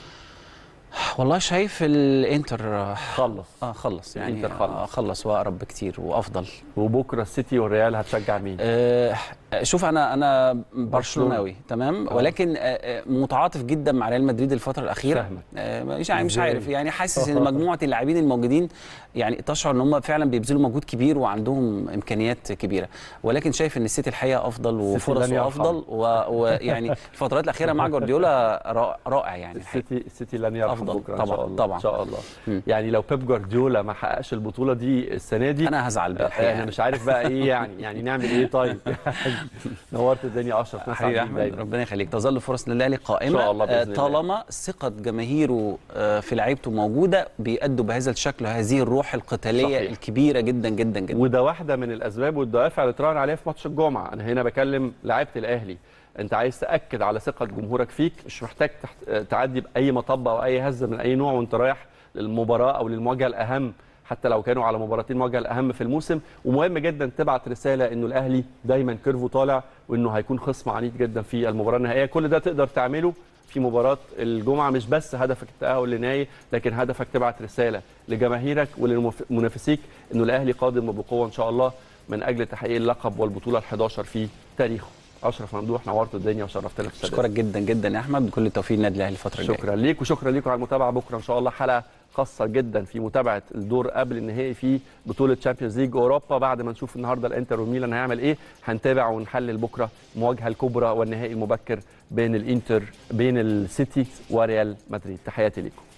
والله شايف الانتر آه، خلص اه خلص يعني الإنتر خلص. آه خلص واقرب بكتير وافضل وبكره السيتي والريال هتشجع مين آه شوف انا انا برشلوناوي تمام آه. ولكن آه آه، متعاطف جدا مع ريال مدريد الفتره الاخيره فاهمك. آه مش يعني مش إزاي؟ عارف يعني حاسس ان مجموعه اللاعبين الموجودين يعني تشعر ان هم فعلا بيبذلوا مجهود كبير وعندهم امكانيات كبيره ولكن شايف ان السيتي الحقيقه افضل لن وفرصه يرحم. افضل و- ويعني الفترات الاخيره مع جوارديولا رائع- رائع يعني الحقيقة. السيتي السيتي لن يرحم أفضل. بكره ان طبعاً، شاء الله طبعاً. ان شاء الله مم. يعني لو بيب جوارديولا ما حققش البطوله دي السنه دي انا هزعل بالحقيقه انا مش عارف بقى ايه يعني يعني نعمل ايه طيب يعني نورت الدنيا اشرف ناس حبيبي يا عاملين احمد دايما ربنا يخليك تظل فرص النادي الاهلي قائمه إن شاء الله بإذن آه، الله. طالما ثقه جماهيره آه، في لعيبته موجوده بيأدوا بهذا الشكل وهذه الروح القتاليه صحيح. الكبيره جدا جدا جدا وده واحده من الاسباب والدوافع اللي اتراهن عليها في ماتش الجمعه انا هنا بكلم لعيبه الاهلي انت عايز تاكد على ثقه جمهورك فيك مش محتاج تحت... تعدي باي مطب او اي هزه من اي نوع وانت رايح للمباراه او للمواجهه الاهم حتى لو كانوا على مباراتين المواجهه الاهم في الموسم ومهم جدا تبعت رساله انه الاهلي دايما كيرفو طالع وانه هيكون خصم عنيد جدا في المباراه النهائيه كل ده تقدر تعمله في مباراة الجمعة مش بس هدفك التأهل لنهائي لكن هدفك تبعت رسالة لجماهيرك ولمنافسيك انه الاهلي قادم وبقوة ان شاء الله من اجل تحقيق اللقب والبطولة ال11 في تاريخه اشرف ممدوح نورت الدنيا وشرفتنا في السادس اشكرك جدا جدا يا احمد بكل التوفيق للنادي الاهلي الفتره الجايه شكرا ليك وشكرا ليكم على المتابعه بكره ان شاء الله حلقه خاصه جدا في متابعه الدور قبل النهائي في بطوله تشامبيونز ليج اوروبا بعد ما نشوف النهارده الانتر وميلان هيعمل ايه هنتابع ونحلل بكره المواجهه الكبرى والنهائي المبكر بين الانتر بين السيتي وريال مدريد تحياتي ليكم